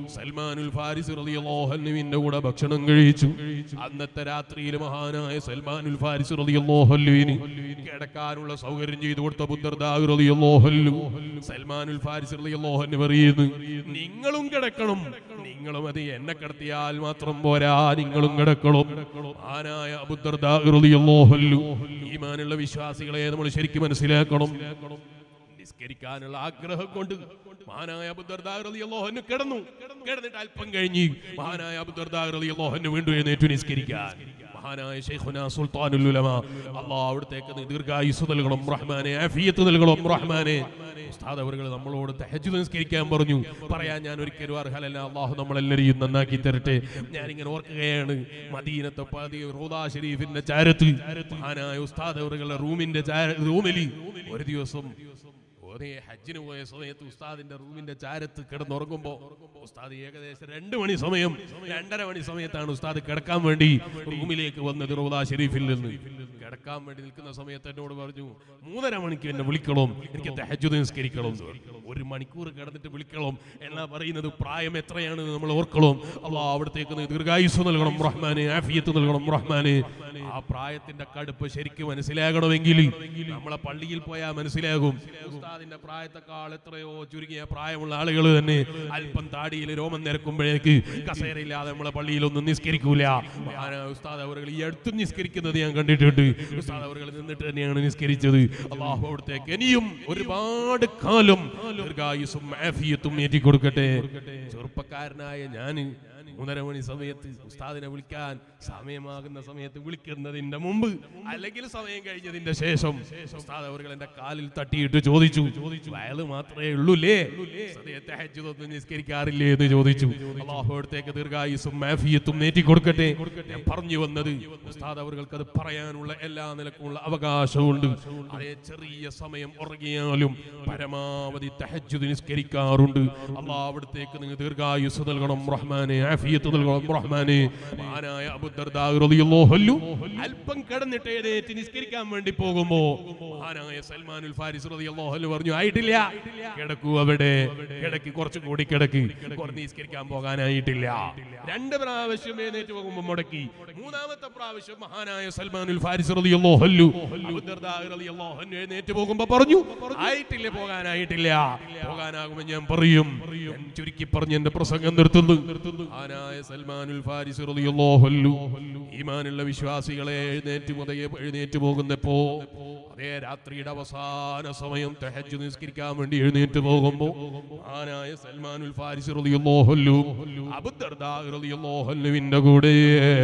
സൽമാനുൽ ഫാരിസ് റളിയല്ലാഹു അൻഹുവിന്റെ കൂടെ ഭക്ഷണം കഴിച്ചു അന്നത്തെ രാത്രിയിൽ മഹാനായ സൽമാനുൽ ഫാരിസ് റളിയല്ലാഹു അൻഹുവിന് കിടക്കാനുള്ള സൗകര്യം ചെയ്തു കൊടുത്ത ബുദ്ധർദാഹ് റളിയല്ലാഹു അൻഹു സൽമാനുൽ ഫാരിസ് റളിയല്ലാഹു അൻഹു പറയുന്നു നിങ്ങളും കിടക്കണം നിങ്ങളും അത് എന്നെ കിടത്തിയാൽ മാത്രം പോരാ നിങ്ങളും കിടക്കണം ആനായ അബുദ്ധർദാഹ് റളിയല്ലാഹു അൻഹു ഈമാനുള്ള വിശ്വാസികളെ നമ്മൾ ശരിക്കും മനസ്സിലാക്കണം നിസ്കരിക്കാനുള്ള ആഗ്രഹം കൊണ്ട് മഹാനായ അബുദർദാഹു കിടന്നു കിടന്നിട്ട് അല്പം കഴിഞ്ഞ് മഹാനായ അബുദർദാഹു വീണ്ടും എഴുന്നേറ്റു നിസ്കരിക്കാൻ മഹാനായ ശൈഖുന സുൽത്താനുൽ ഉലമ അല്ലാഹ് അവിടത്തേക്ക് നീ ദീർഘായുസ് നൽകണം റഹ്മാനെ ആഫിയത്ത് നൽകണം റഹ്മാനെ ഉസ്താദ് അവറുകൾ നമ്മളോട് തഹജ്ജുദ് നിസ്കരിക്കാൻ പറഞ്ഞു പറയാൻ ഞാൻ ഒരിക്കലും അർഹലല്ല അള്ളാഹു നമ്മളെല്ലാരെയും നന്നാക്കി തരട്ടെ ഞാനിങ്ങനെ ഓർക്കുകയാണ് മദീനത്തെ പതി റോദാ ഷരീഫിന്റെ ചാരത്ത് മഹാനായ ഉസ്താദ് അവറുകളുടെ റൂമിന്റെ ചാര- റൂമിൽ ഒരു ദിവസം ഒരേ ഹജ്ജിന് പോയ സമയത്ത് ഉസ്താദിന്റെ റൂമിന്റെ ചാരത്ത് കിടന്നുറങ്ങുമ്പോ ഉസ്താദ് ഏകദേശം രണ്ട് മണി സമയം രണ്ടര മണി സമയത്താണ് ഉസ്താദ് കിടക്കാൻ വേണ്ടി റൂമിലേക്ക് വന്നത് റോദാ ഷെരീഫിൽ നിന്ന് കിടക്കാൻ വേണ്ടി നിൽക്കുന്ന സമയത്ത് എന്നോട് പറഞ്ഞു മൂന്നര മണിക്ക് എന്നെ വിളിക്കണം എനിക്ക് തഹജ്ജുദ് നിസ്കരിക്കണം എന്ന് പറഞ്ഞു. ഒരു മണിക്കൂർ കിടന്നിട്ട് വിളിക്കണം എന്നാ പറയുന്നത് പ്രായം എത്രയാണ് നമ്മൾ ഓർക്കണം അള്ളാഹ് അവിടത്തേക്ക് നീ ദീർഘായുസ് നൽകണം റഹ്മാനെ ആഫിയത്ത് നൽകണം റഹ്മാനെ ആ പ്രായത്തിന്റെ കടുപ്പ് ശരിക്കും മനസ്സിലാകണമെങ്കിൽ നമ്മളെ പള്ളിയിൽ പോയാൽ മനസ്സിലാകും ഉസ്താദിന്റെ പ്രായത്തെക്കാൾ എത്രയോ ചുരുങ്ങിയ പ്രായമുള്ള ആളുകൾ തന്നെ അല്പം താടിയിൽ രോമം നിരക്കുമ്പോഴേക്ക് കസേരയില്ലാതെ നമ്മളെ പള്ളിയിലൊന്നും നിസ്കരിക്കൂല മഹാനായ ഉസ്താദ് അവറുകൾ ഈ അടുത്തും നിസ്കരിക്കുന്നത് ഞാൻ കണ്ടിട്ടുണ്ട് ഉസ്താദ് അവറുകൾ നിന്നിട്ട് തന്നെയാണ് നിസ്കരിച്ചത് അള്ളാഹു അവിടത്തേക്ക് ഇനിയും ഒരുപാട് കാലം ദീർഘായുസും ആഫിയത്തും ഏറ്റിക്കൊടുക്കട്ടെ ചെറുപ്പക്കാരനായ ഞാൻ മൂന്നര മണി സമയത്ത് ഉസ്താദിനെ വിളിക്കാൻ സമയമാകുന്ന സമയത്ത് വിളിക്കുന്നതിന്റെ മുമ്പ് അല്ലെങ്കിൽ സമയം കഴിഞ്ഞതിന്റെ ശേഷം ഉസ്താദ് അവർ എന്റെ കാലിൽ തട്ടിയിട്ട് ചോദിച്ചു വയല് മാത്രമേ ഉള്ളൂല്ലേ സദയത്തെ ഹജ്ജൊന്നും നിസ്കരിക്കാറില്ലേ എന്ന് ചോദിച്ചു അള്ളാഹു അടുത്തേക്ക് ദീർഘായുസും മാഫിയത്തും നേറ്റി കൊടുക്കട്ടെ ഞാൻ പറഞ്ഞു വന്നത് ഉസ്താദ് അവർക്ക് അത് പറയാനുള്ള എല്ലാ നിലക്കുമുള്ള അവകാശമുണ്ട് അതേ ചെറിയ സമയം ഉറങ്ങിയാലും പരമാവധി തഹജ്ജുദ് നിസ്കരിക്കാറുണ്ട് അള്ളാഹ് അവിടത്തേക്ക് നിങ്ങൾ ദീർഘായുസ് നൽകണം റഹ്മാനെ ആഫിയത്ത് നൽകണം റഹ്മാനെ മഹാനായ അബൂദർദാ റളിയല്ലാഹു അൻഹു അല്പം കിടന്നിട്ട് എഴുന്നേറ്റ് നിസ്കരിക്കാൻ വേണ്ടി പോകുമ്പോ മഹാനായ സൽമാനുൽ ഫാരിസ് റളിയല്ലാഹു അൻഹു പറഞ്ഞു ആയിട്ടില്ല കിടക്കൂ അവിടെ കിടക്ക് കുറച്ചും കൂടി കിടക്ക് കുറച്ച് നിസ്കരിക്കാൻ പോകാനായിട്ടില്ല രണ്ട് പ്രാവശ്യം എഴുന്നേറ്റ് പോകുമ്പോൾ മുടക്കി മൂന്നാമത്തെ പ്രാവശ്യം മഹാനായ സൽമാനുൽ ഫാരിസ് റളിയല്ലാഹു അൻഹു അബൂദർദാ റളിയല്ലാഹു അൻഹു എഴുന്നേറ്റ് പോകുമ്പോൾ പറഞ്ഞു ആയിട്ടില്ല പോകാനായിട്ടില്ല പോകാനാകുമെന്ന് ഞാൻ പറയും ഞാൻ ചുരുക്കി പറഞ്ഞ് എന്റെ പ്രസംഗം നിർത്തുന്നു ആനായ സൽമാനുൽ ഫാരിസ് റളിയല്ലാഹു അൻഹു ഈമാനുള്ള വിശ്വാസികളെ എഴുന്നേറ്റ് മുതയെ എഴുന്നേറ്റ് പോകുന്നപ്പോ അതേ രാത്രിയുടെ അവസാന സമയം തഹജ്ജു നിസ്കരിക്കാൻ വേണ്ടി എഴുന്നേറ്റ് പോകുമ്പോ ആനായ സൽമാനുൽ ഫാരിസ് റളിയല്ലാഹു അൻഹു അബൂദർദാ റളിയല്ലാഹു അൻഹുവിന്റെ കൂടെ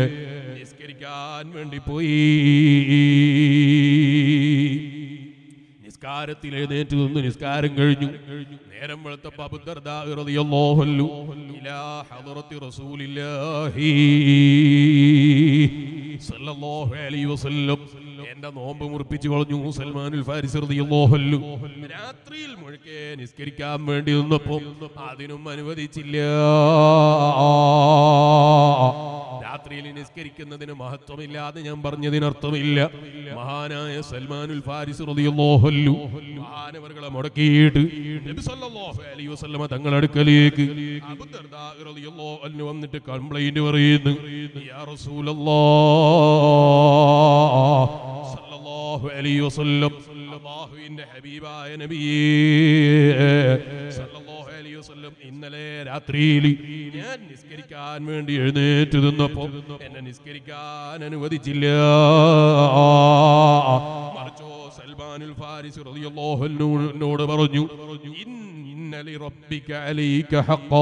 നിസ്കരിക്കാൻ വേണ്ടി പോയി നിസ്കാരത്തിൽ എഴുന്നേറ്റ് നിന്ന് നിസ്കാരം കഴിഞ്ഞു നേരം വെളുത്തപ്പോ അബൂദർദാ റളിയല്ലാഹു അൻഹു ഇലാ ഹദറത്തി റസൂലില്ലാഹി സല്ലല്ലാഹു അലൈഹി വസല്ലം എന്റെ നോമ്പ് മുറിപ്പിച്ചു കളഞ്ഞു സൽമാനുൽ ഫാരിസ് റളിയല്ലാഹു അൻഹു രാത്രിയിൽ മുഴുക്കെ നിസ്കരിക്കാൻ വേണ്ടി നിന്നപ്പോൾ അതിനും അനുവദിച്ചില്ല രാത്രിയിൽ നിസ്കരിക്കുന്നതിന് മഹത്വമില്ലാതെ ഞാൻ പറഞ്ഞതിനർത്ഥമില്ല മഹാനായ സൽമാനുൽ ഫാരിസ് റളിയല്ലാഹു അൻഹു മഹാനവറുകളെ മുടക്കിയിട്ട് നബി സല്ലല്ലാഹു അലൈഹി വസല്ലമ തങ്ങളുടെ അടുക്കലേക്ക് അബൂദർദാ റളിയല്ലാഹു അൻഹു വന്നിട്ട് കംപ്ലൈന്റ് പറയുന്നു യാ റസൂലല്ലാഹ് സല്ലല്ലാഹു അലൈഹി വസല്ലം അല്ലാഹുവിന്റെ ഹബീബായ നബിയേ സല്ലല്ലാഹു അലൈഹി വസല്ലം ഇന്നലെ രാത്രിയിൽ ഞാൻ നിസ്കരിക്കാൻ വേണ്ടി എഴുന്നേറ്റ് നിന്നപ്പോ എന്നെ നിസ്കരിക്കാൻ അനുവദിച്ചില്ല മറിച്ചോ സൽമാനുൽ ഫാരിസ് റളിയല്ലാഹു അൻഹു എന്നോട് പറഞ്ഞു ഇന്ന ലിറബ്ബിക അലൈക ഹഖാ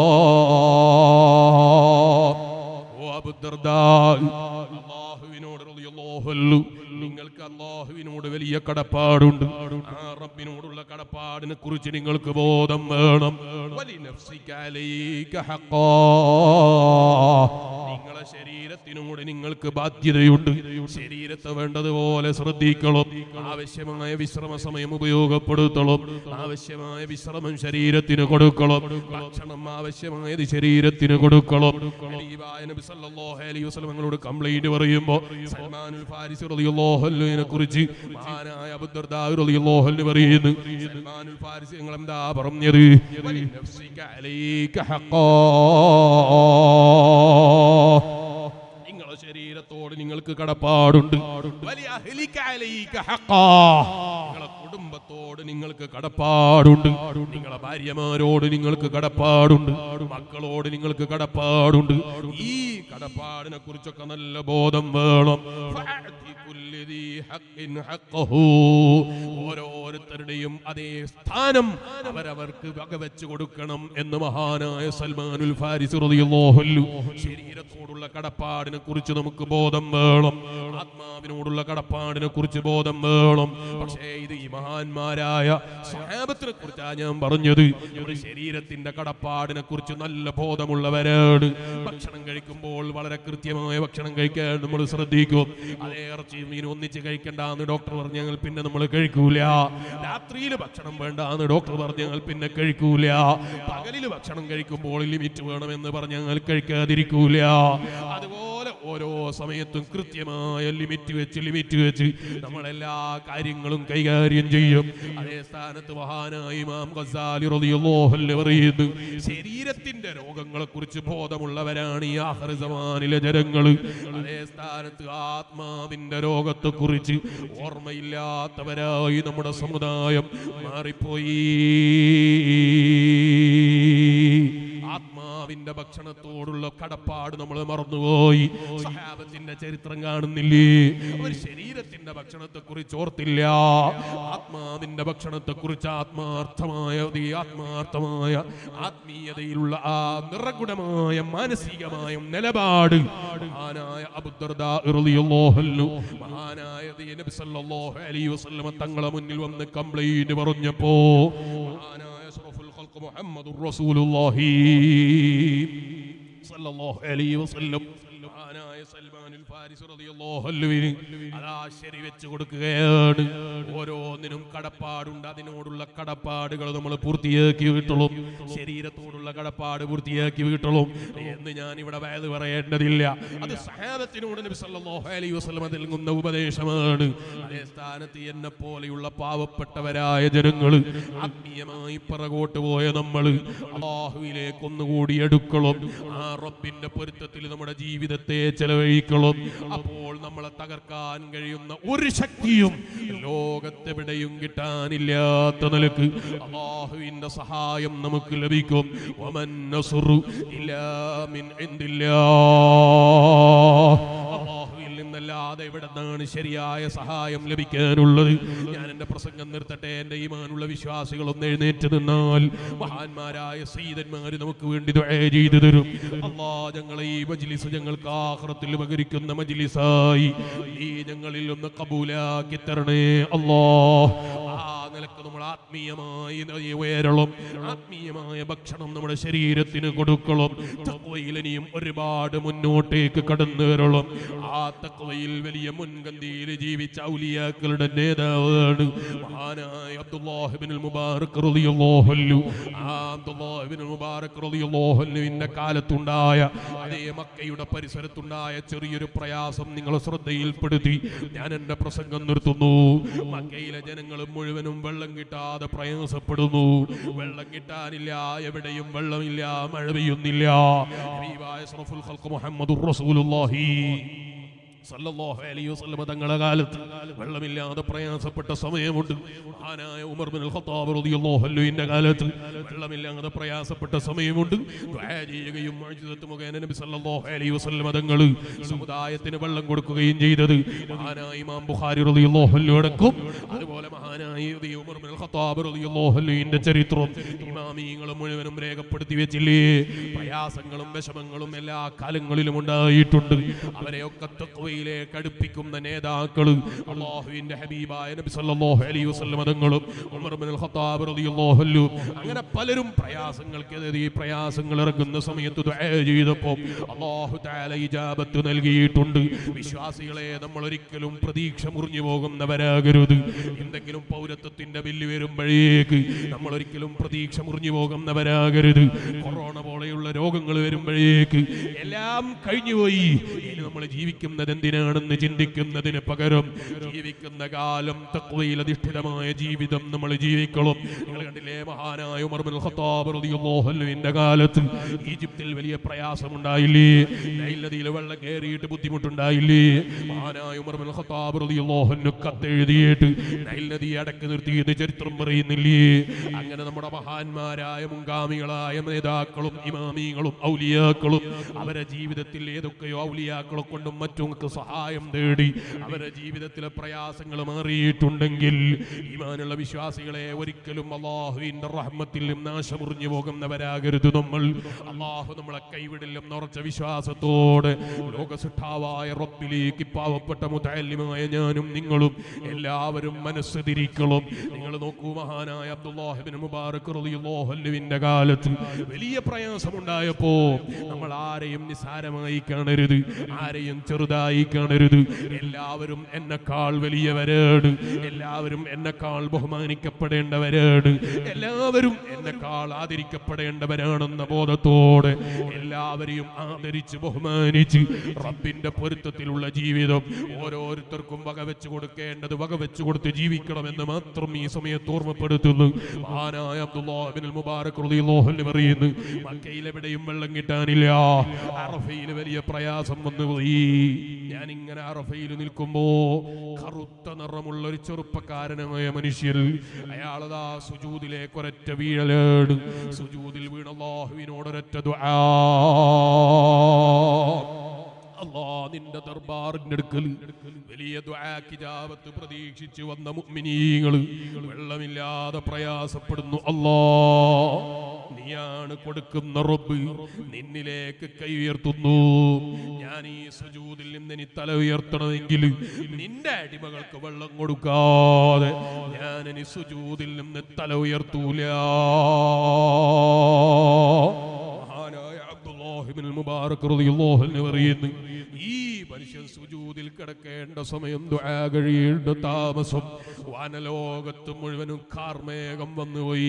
ഓ അബൂദർദാ അല്ലാഹുവിനോട് റളിയല്ലാഹു അൻഹു നിങ്ങൾക്ക് അള്ളാഹുവിനോട് വലിയ കടപ്പാടുണ്ട് ആ റബ്ബിനോടുള്ള കടപ്പാടിനെ കുറിച്ച് നിങ്ങൾക്ക് ബോധം വേണം വലിനഫ്സിക അലൈക ഹഖാ. നിങ്ങളെ ശരീരത്തിനോട് നിങ്ങൾക്ക് ബാധ്യതയുണ്ട് ശരീരത്തെ വേണ്ടതുപോലെ ശ്രദ്ധിക്കണം ആവശ്യമായ വിശ്രമ സമയം ഉപയോഗപ്പെടുത്തണം ആവശ്യമായ വിശ്രമം ശരീരത്തിന് കൊടുക്കണം ഭക്ഷണം ആവശ്യമായത് ശരീരത്തിന് കൊടുക്കണം ഹബീബായ നബി സല്ലല്ലാഹു അലൈഹി വസല്ലം നിങ്ങളോട് കംപ്ലൈന്റ് പറയുമ്പോൾ പറയുമ്പോ സൽമാനുൽ ഫാരിസി റളിയല്ലാഹു അൻഹുവിനെ കുറിച്ച് മഹാനായ അബൂദർദാ റളിയല്ലാഹു അൻഹു പറയുന്നു സൽമാനുൽ ഫാരിസി നിങ്ങൾ എന്താ പറഞ്ഞത് വലിനഫ്സിക അലൈക ഹഖാ നിങ്ങളുടെ ശരീരത്തോട് നിങ്ങൾക്ക് കടപ്പാടുണ്ട് വലിയ അഹ്ലിക അലൈക ഹഖാ. നിങ്ങളെ കുടുംബത്തോട് നിങ്ങൾക്ക് കടപ്പാടുണ്ട് നിങ്ങളെ ഭാര്യമാരോട് നിങ്ങൾക്ക് കടപ്പാടുണ്ട് മക്കളോട് നിങ്ങൾക്ക് കടപ്പാടുണ്ട് ഈ കടപ്പാടിനെ കുറിച്ചൊക്കെ നല്ല ബോധം വേണം ഫഅതി കുല്ലി ദീ ഹഖ്ഇൻ ഹഖഹു. ഓരോരുത്തരുടെയും അതേ സ്ഥാനം അവരവർക്ക് വകവെച്ച് കൊടുക്കണം എന്ന് മഹാനായ സൽമാനുൽ ഫാരിസ് റളിയല്ലാഹു അൻഹു ശരീരത്തോടുള്ള കടപ്പാടിനെ കുറിച്ച് നമുക്ക് ബോധം വേണം ആത്മാവിനോടുള്ള കടപ്പാടിനെ കുറിച്ച് ബോധം വേണം പക്ഷേ ഇത് ഈ മഹാന്മാരായ സ്വഹാബത്തിനെ കുറിച്ചാണ് ഞാൻ പറഞ്ഞത് നമ്മുടെ ശരീരത്തിന്റെ കടപ്പാടിനെ കുറിച്ച് നല്ല ബോധമുള്ളവരാണ് ഭക്ഷണം കഴിക്കുമ്പോൾ വളരെ കൃത്യമായ ഭക്ഷണം കഴിക്കാൻ നമ്മൾ ശ്രദ്ധിക്കും അതേ ഇറച്ചിയും മീനും ഒന്നിച്ച് കഴിക്കണ്ടെന്ന് ഡോക്ടർ പറഞ്ഞാൽ പിന്നെ നമ്മൾ കഴിക്കൂല രാത്രിയിൽ ഭക്ഷണം വേണ്ടാന്ന് ഡോക്ടർ പറഞ്ഞാൽ പിന്നെ കഴിക്കൂല പകലിൽ ഭക്ഷണം കഴിക്കുമ്പോൾ ലിമിറ്റ് വേണമെന്ന് പറഞ്ഞാൽ കഴിക്കാതിരിക്കൂല അതുപോലെ ഓരോ സമയത്തും കൃത്യമായ ലിമിറ്റ് വെച്ച് ലിമിറ്റ് വെച്ച് നമ്മളെല്ലാ കാര്യങ്ങളും കൈകാര്യം ചെയ്യും അതേ സ്ഥാനത്ത് മഹാനായ ഇമാം ഗസാലി റളിയല്ലാഹു അൻഹു പറയുന്നു ശരീരത്തിന്റെ രോഗങ്ങളെ കുറിച്ച് ബോധമുള്ളവരാണ് ഈ ആഖിർ സമാനിലെ ജനങ്ങൾ അതേ സ്ഥാനത്ത് ആത്മാവിന്റെ രോഗത്തെ കുറിച്ച് ഓർമ്മയില്ലാത്തവരായി നമ്മുടെ സമുദായം മാറിപ്പോയി ആത്മാവിന്റെ ഭക്ഷണത്തോടുള്ള കടപ്പാട് നമ്മൾ മറന്നുപോയി സഹാബത്തിന്റെ ചരിത്രം കാണുന്നില്ലേ അവർ ശരീരത്തിന്റെ ഭക്ഷണത്തെ കുറിച്ച് ഓർത്തില്ല ആത്മാവിന്റെ ഭക്ഷണത്തെ കുറിച്ച് ആത്മാർത്ഥമായ ഈ ആത്മാർത്ഥമായ ആത്മീയതയിലുള്ള ആ നിറഗുണമായ മാനസികമായ നിലപാട് മഹാനായ അബുദർദാ റളിയല്ലാഹു അൻഹു മഹാനായ ദി നബി സല്ലല്ലാഹു അലൈഹി വസല്ലമ തങ്ങളെ മുന്നിൽ വന്ന് കംപ്ലൈന്റ് പറഞ്ഞപ്പോ മഹാനായ അഷ്റഫുൽ ഖൽഖ് മുഹമ്മദുർ റസൂലുള്ളാഹി സല്ലല്ലാഹു അലൈഹി വസല്ലം മഹാനായ സൽമാനുൽ ഫാരിസ് റളിയല്ലാഹു അൻഹുവിന് അതാ ശരി വെച്ച് കൊടുക്കുകയാണ് ഓരോന്നിനും കടപ്പാടുണ്ട് അതിനോടുള്ള കടപ്പാടുകൾ നമ്മൾ പൂർത്തിയാക്കി വിട്ടോളും ശരീരത്തോടുള്ള കടപ്പാട് പൂർത്തിയാക്കി വിട്ടോളും എന്ന് ഞാൻ ഇവിടെ വയത് പറയേണ്ടതില്ല അത് സഹാബത്തിനോട് നബി സല്ലല്ലാഹു അലൈഹി വസല്ലം നൽകുന്ന ഉപദേശമാണ് അതേ സ്ഥാനത്ത് എന്നെ പോലെയുള്ള പാവപ്പെട്ടവരായ ജനങ്ങൾ ആത്മീയമായി പിറകോട്ട് പോയ നമ്മൾ അള്ളാഹുവിലേക്ക് ഒന്നുകൂടി എടുക്കണം ആ റബ്ബിന്റെ പൊരുത്തത്തിൽ നമ്മുടെ ജീവിതത്തെ ചെലവഴിക്കണം അപ്പോൾ നമ്മളെ തകർക്കാൻ കഴിയുന്ന ഒരു ശക്തിയും ലോകത്തെവിടെയും കിട്ടാനില്ലാത്ത നിലക്ക് അള്ളാഹുവിന്റെ സഹായം നമുക്ക് ലഭിക്കും വമൻ നസുറു ഇല്ലാ മിൻ ഇൻദില്ലാ അള്ളാഹുവിൽ നിന്നല്ലാതെ ഇവിടെ നിന്നാണ് ശരിയായ സഹായം ലഭിക്കാനുള്ളത് ഞാൻ എന്റെ പ്രസംഗം നിർത്തട്ടെ എന്റെ ഈമാനുള്ള വിശ്വാസികൾ ഒന്ന് എഴുന്നേറ്റ് നിന്നാൽ മഹാന്മാരായ സീതന്മാര് നമുക്ക് വേണ്ടി ദുആ ചെയ്തു തരും അള്ളാ ഞങ്ങളെ ഈ മജ്ലിസ് ഞങ്ങൾക്ക് ആഖിറത്തിൽ ഉപകരിക്കുന്ന മജ്ലിസായി നീ ഞങ്ങളിൽ ഒന്ന് കബൂലാക്കി തരണേ അല്ലാ ആ നിലക്ക് നമ്മൾ ആത്മീയമായി ഈ ഉയരളം ആത്മീയമായ ഭക്ഷണം നമ്മുടെ ശരീരത്തിന് കൊടുക്കണം തക്വയിൽ ഇനിയും ഒരുപാട് മുന്നോട്ടേക്ക് കടന്നു വരണം ആ തക്വയിൽ വലിയ മുൻകന്തിയിൽ ജീവിച്ച ഔലിയാക്കളുടെ നേതാവാണ് മഹാനായ അബ്ദുല്ലാഹിബിനുൽ മുബാറക് റളിയല്ലാഹു അൻഹു ആ അബ്ദുല്ലാഹിബിനുൽ മുബാറക് റളിയല്ലാഹു അൻഹുവിന്റെ കാലത്തുണ്ടായ അതേ മക്കയുടെ പരിസരത്തുണ്ടായ ചെറിയൊരു പ്രയാസം നിങ്ങളെ ശ്രദ്ധയിൽപ്പെടുത്തി ഞാൻ എന്റെ പ്രസംഗം നിർത്തുന്നു മക്കയിലെ ജനങ്ങൾ മുഴുവനും വെള്ളം കിട്ടാതെ പ്രയാസപ്പെടുന്നു വെള്ളം കിട്ടാനില്ല എവിടെയും വെള്ളമില്ല മഴ പെയ്യുന്നില്ല ഹബീബായ അഷ്റഫുൽ ഖൽഖ് മുഹമ്മദുർ റസൂലുള്ളാഹി സല്ലല്ലാഹു അലൈഹി വസല്ലമ തങ്ങളുടെ കാലത്ത് വെള്ളമില്ലാതെ പ്രയാസപ്പെട്ട സമയമുണ്ട് മഹാനായ ഉമർ ബിൻ ഖത്താബ് റളിയല്ലാഹു അൻഹുവിന്റെ കാലത്ത് വെള്ളമില്ലാതെ പ്രയാസപ്പെട്ട സമയമുണ്ട് ദുആ ചെയ്യുകയും മുഅ്ജിസത്ത് മുഖേന നബി സല്ലല്ലാഹു അലൈഹി വസല്ലമ തങ്ങൾ സമുദായത്തിന് വെള്ളം കൊടുക്കുകയും ചെയ്തത് മഹാനായ ഇമാം ബുഖാരി റളിയല്ലാഹു അൻഹു അടക്കം അതുപോലെ മഹാനായ ഈ ഉമർ ബിൻ ഖത്താബ് റളിയല്ലാഹു അൻഹുവിന്റെ ചരിത്രം ഇമാമീങ്ങൾ മുഴുവനും രേഖപ്പെടുത്തി വെച്ചില്ലേ പ്രയാസങ്ങളും വിഷമങ്ങളും എല്ലാ കാലങ്ങളിലും ഉണ്ടായിട്ടുണ്ട് അവരെയൊക്കെ തഖ്വയിലേക്ക് അടുപ്പിക്കുന്ന നേതാക്കൾ അള്ളാഹുവിന്റെ ഹബീബായ നബി സല്ലല്ലാഹു അലൈഹി വസല്ലം തങ്ങളും ഉമർ ഇബ്നുൽ ഖത്താബ് റളിയല്ലാഹു അൻഹു അങ്ങനെ പലരും പ്രയാസങ്ങൾക്കെതിരെ ഈ പ്രയാസങ്ങൾ ഇറങ്ങുന്ന സമയത്ത് ദുആ ചെയ്തപ്പോൾ അള്ളാഹു തആല ഇജാബത്ത് നൽകിയിട്ടുണ്ട് വിശ്വാസികളെ നമ്മൾ ഒരിക്കലും പ്രതീക്ഷ മുറിഞ്ഞു പോകുന്നവരാകരുത് എന്തെങ്കിലും പൗരത്വത്തിന്റെ ബില്ല് വരുമ്പോഴേക്ക് നമ്മൾ ഒരിക്കലും പ്രതീക്ഷ മുറിഞ്ഞു പോകുന്നവരാകരുത് കൊറോണ പോലെയുള്ള രോഗങ്ങൾ വരുമ്പോഴേക്ക് എല്ലാം കഴിഞ്ഞുപോയി ഇനി നമ്മൾ ജീവിക്കുന്നത് എന്തിനാണെന്ന് ചിന്തിക്കുന്നതിന് പകരം ജീവിക്കുന്ന കാലം തക്വയിൽ അധിഷ്ഠിതമായ ജീവിതം നമ്മൾ ജീവിക്കണം നിങ്ങൾ കണ്ടില്ലേ മഹാനായ ഉമർ ബിൻ ഖത്താബ് റളിയല്ലാഹു അൻഹുവിന്റെ കാലത്ത് ഈജിപ്തിൽ വലിയ പ്രയാസമുണ്ടായില്ലേ നൈൽ നദിയിൽ വെള്ളം കയറിയിട്ട് ബുദ്ധിമുട്ടുണ്ടായില്ലേ മഹാനായ ഉമർ ബിൻ ഖത്താബ് റളിയല്ലാഹു അൻഹു കത്തെഴുതിയിട്ട് നൈൽ നദി അടക്കി നിർത്തിയെന്ന് ചരിത്രം പറയുന്നില്ലേ അങ്ങനെ നമ്മുടെ മഹാന്മാരായ മുൻഗാമികളായ നേതാക്കളും ഇമാമികളും ഔലിയാക്കളും അവരെ ജീവിതത്തിൽ ഏതൊക്കെയോ ഔലിയാക്കളെ കൊണ്ടും മറ്റും ഒക്കെ സഹായം തേടി അവരെ ജീവിതത്തിലെ പ്രയാസങ്ങൾ മാറിയിട്ടുണ്ടെങ്കിൽ ഈമാനുള്ള വിശ്വാസികളെ ഒരിക്കലും അള്ളാഹുവിന്റെ റഹ്മത്തിലും നാശമുറിഞ്ഞു പോകുന്നവരാകരുത് നമ്മൾ അള്ളാഹു നമ്മളെ കൈവിടില്ലെന്ന് ഉറച്ച വിശ്വാസത്തോടെ ലോകസിട്ടാവായ റബ്ബിലേക്ക് പാവപ്പെട്ട മുതല്യമായ ഞാനും നിങ്ങളും എല്ലാവരും മനസ്സ് തിരിക്കണം നിങ്ങൾ നോക്കൂ മഹാനായ അബ്ദുല്ലാഹിബിൻ മുബാറക് റളിയല്ലാഹു അൻഹുവിന്റെ കാലത്ത് വലിയ പ്രയാസമുണ്ടായപ്പോ നമ്മൾ ആരെയും നിസാരമായി കാണരുത് ആരെയും ചെറുതായി കാണരുത് എല്ലാവരും എന്നെക്കാൾ വലിയവരാണ് എല്ലാവരും എന്നെക്കാൾ ബഹുമാനിക്കപ്പെടേണ്ടവരാണ് എല്ലാവരും എന്നെക്കാൾ ആദരിക്കപ്പെടേണ്ടവരാണെന്ന ബോധത്തോടെ എല്ലാവരെയും ആദരിച്ച് ബഹുമാനിച്ച് റബ്ബിന്റെ പൊരുത്തത്തിലുള്ള ജീവിതം ഓരോരുത്തർക്കും വകവെച്ച് കൊടുക്കേണ്ടത് വകവെച്ച് കൊടുത്ത് ജീവിക്കണമെന്ന് മാത്രം ഈ സമയത്ത് ഓർമ്മപ്പെടുത്തുന്നു മഹാനായ അബ്ദുല്ലാഹിബിൻ മുബാറക് റളിയല്ലാഹു അൻഹു പറയുന്നു മക്കയിൽ എവിടെയും വെള്ളം കിട്ടാനില്ല അറഫയിൽ വലിയ പ്രയാസം വന്നു പോയി ഞാൻ ഇങ്ങനെ അറഫയിൽ നിൽക്കുമ്പോ കറുത്ത നിറമുള്ള ഒരു ചെറുപ്പക്കാരനായ മനുഷ്യൻ അയാളതാ സുജൂദിലേക്ക് ഒരൊറ്റ വീഴലാണ് സുജൂദിൽ വീണ അള്ളാഹുവിനോട് ഒരൊറ്റ ദുആ അല്ലാ നിന്റെ ദർബാറിന്റെ അടുക്കൽ വലിയ ദ്വാക്കിജാവത്ത് പ്രതീക്ഷിച്ചു വന്ന മുഅ്മിനീങ്ങള് വെള്ളമില്ലാതെ പ്രയാസപ്പെടുന്നു അല്ലാ നീയാണ് കൊടുക്കുന്ന റബ്ബ് നിന്നിലേക്ക് കൈ ഉയർത്തുന്നു ഞാൻ ഈ സുജൂദിൽ നിന്ന് ഇനി തല ഉയർത്തണമെങ്കിൽ നിന്റെ അടിമകൾക്ക് വെള്ളം കൊടുക്കാതെ ഞാൻ ഇനി സുജൂദിൽ നിന്ന് തല ഉയർത്തൂല മഹാനായ അബ്ദുല്ലാഹിബ്നുൽ മുബാറക് റളിയല്ലാഹു അൻഹു പറയുന്നു ഈ മനുഷ്യൻ സുജൂദിൽ കിടക്കേണ്ട സമയം ദുആ കഴിയേണ്ട താമസം വാനലോകത്ത് മുഴുവനും കാർമേഘം വന്നുപോയി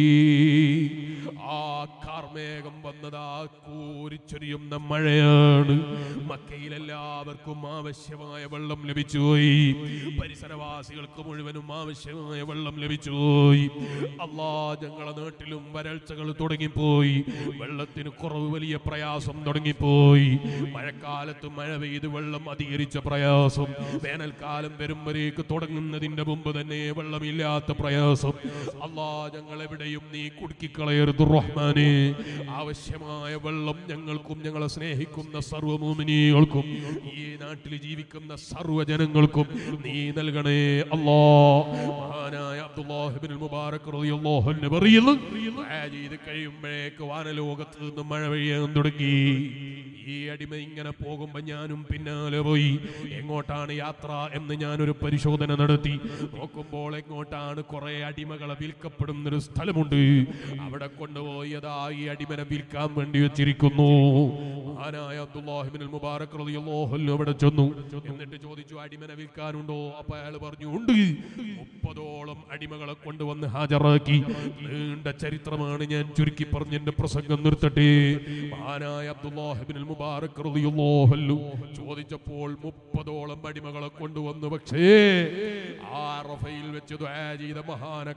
ആ കാർമേഘം വന്നതാ കൂരിച്ചൊരിയുന്ന മഴയാണ് മക്കയിൽ എല്ലാവർക്കും ആവശ്യമായ വെള്ളം ലഭിച്ചുപോയി പരിസരവാസികൾക്ക് മുഴുവനും ആവശ്യമായ വെള്ളം ലഭിച്ചുപോയി അല്ലാ ഞങ്ങളെ നാട്ടിലും വരൾച്ചകൾ തുടങ്ങിപ്പോയി വെള്ളത്തിന് കുറവ് വലിയ പ്രയാസം തുടങ്ങിപ്പോയി മഴക്കാലത്ത് മഴ പെയ്ത് വെള്ളം അധികരിച്ച പ്രയാസം വേനൽക്കാലം വരുമ്പോഴേക്ക് തുടങ്ങുന്നതിന്റെ മുമ്പ് തന്നെ വെള്ളമില്ലാത്ത പ്രയാസം അല്ലാ ഞങ്ങൾ എവിടെയും നീ കുടുക്കിക്കളയരുത് റഹ്മാനെ ആവശ്യമായ വെള്ളം ഞങ്ങൾക്കും ഞങ്ങളെ സ്നേഹിക്കുന്ന സർവ്വമോമിനികൾക്കും ഈ നാട്ടിൽ ജീവിക്കുന്ന സർവ്വജനങ്ങൾക്കും നീ നൽകണേ അല്ലാ മഹാനായ അബ്ദുല്ലാഹിബ്നുൽ മുബാറക് റളിയല്ലാഹു അൻഹു പറയുന്നു ദുആ ചെയ്ത് കഴിയുമ്പോഴേക്ക് വാനലോകത്ത് നിന്ന് മഴ പെയ്യാൻ തുടങ്ങി ഈ അടിമ ഇങ്ങനെ പോകുമ്പോ ഞാനും പിന്നാലെ പോയി എങ്ങോട്ടാണ് യാത്ര എന്ന് ഞാനൊരു പരിശോധന നടത്തി നോക്കുമ്പോൾ എങ്ങോട്ടാണ് കുറെ അടിമകളെ വിൽക്കപ്പെടുന്ന ഒരു സ്ഥലമുണ്ട് അവിടെ കൊണ്ടുപോയി അതാ ഈ അടിമനെ വിൽക്കാൻ വേണ്ടി വെച്ചിരിക്കുന്നു മഹാനായ അബ്ദുല്ലാഹിബ്നുൽ മുബാറക് റളിയല്ലാഹു അൻഹു അവിടെ ചെന്നു എന്നിട്ട് ചോദിച്ചു അടിമനെ വിൽക്കാനുണ്ടോ അപ്പൊ അയാൾ പറഞ്ഞു ഉണ്ട് മുപ്പതോളം അടിമകളെ കൊണ്ടുവന്ന് ഹാജരാക്കി നീണ്ട ചരിത്രമാണ് ഞാൻ ചുരുക്കി പറഞ്ഞ് എന്റെ പ്രസംഗം നിർത്തട്ടെ മഹാനായ അബ്ദുല്ലാഹിബ്നുൽ മുബാറക് റളിയല്ലാഹു അൻഹു ചോദിച്ചപ്പോൾ മുപ്പതോളം അടിമകളെ കൊണ്ടുവന്നു പക്ഷേ ആ റഫയിൽ വെച്ച് ദുആ ചെയ്ത മഹാനെ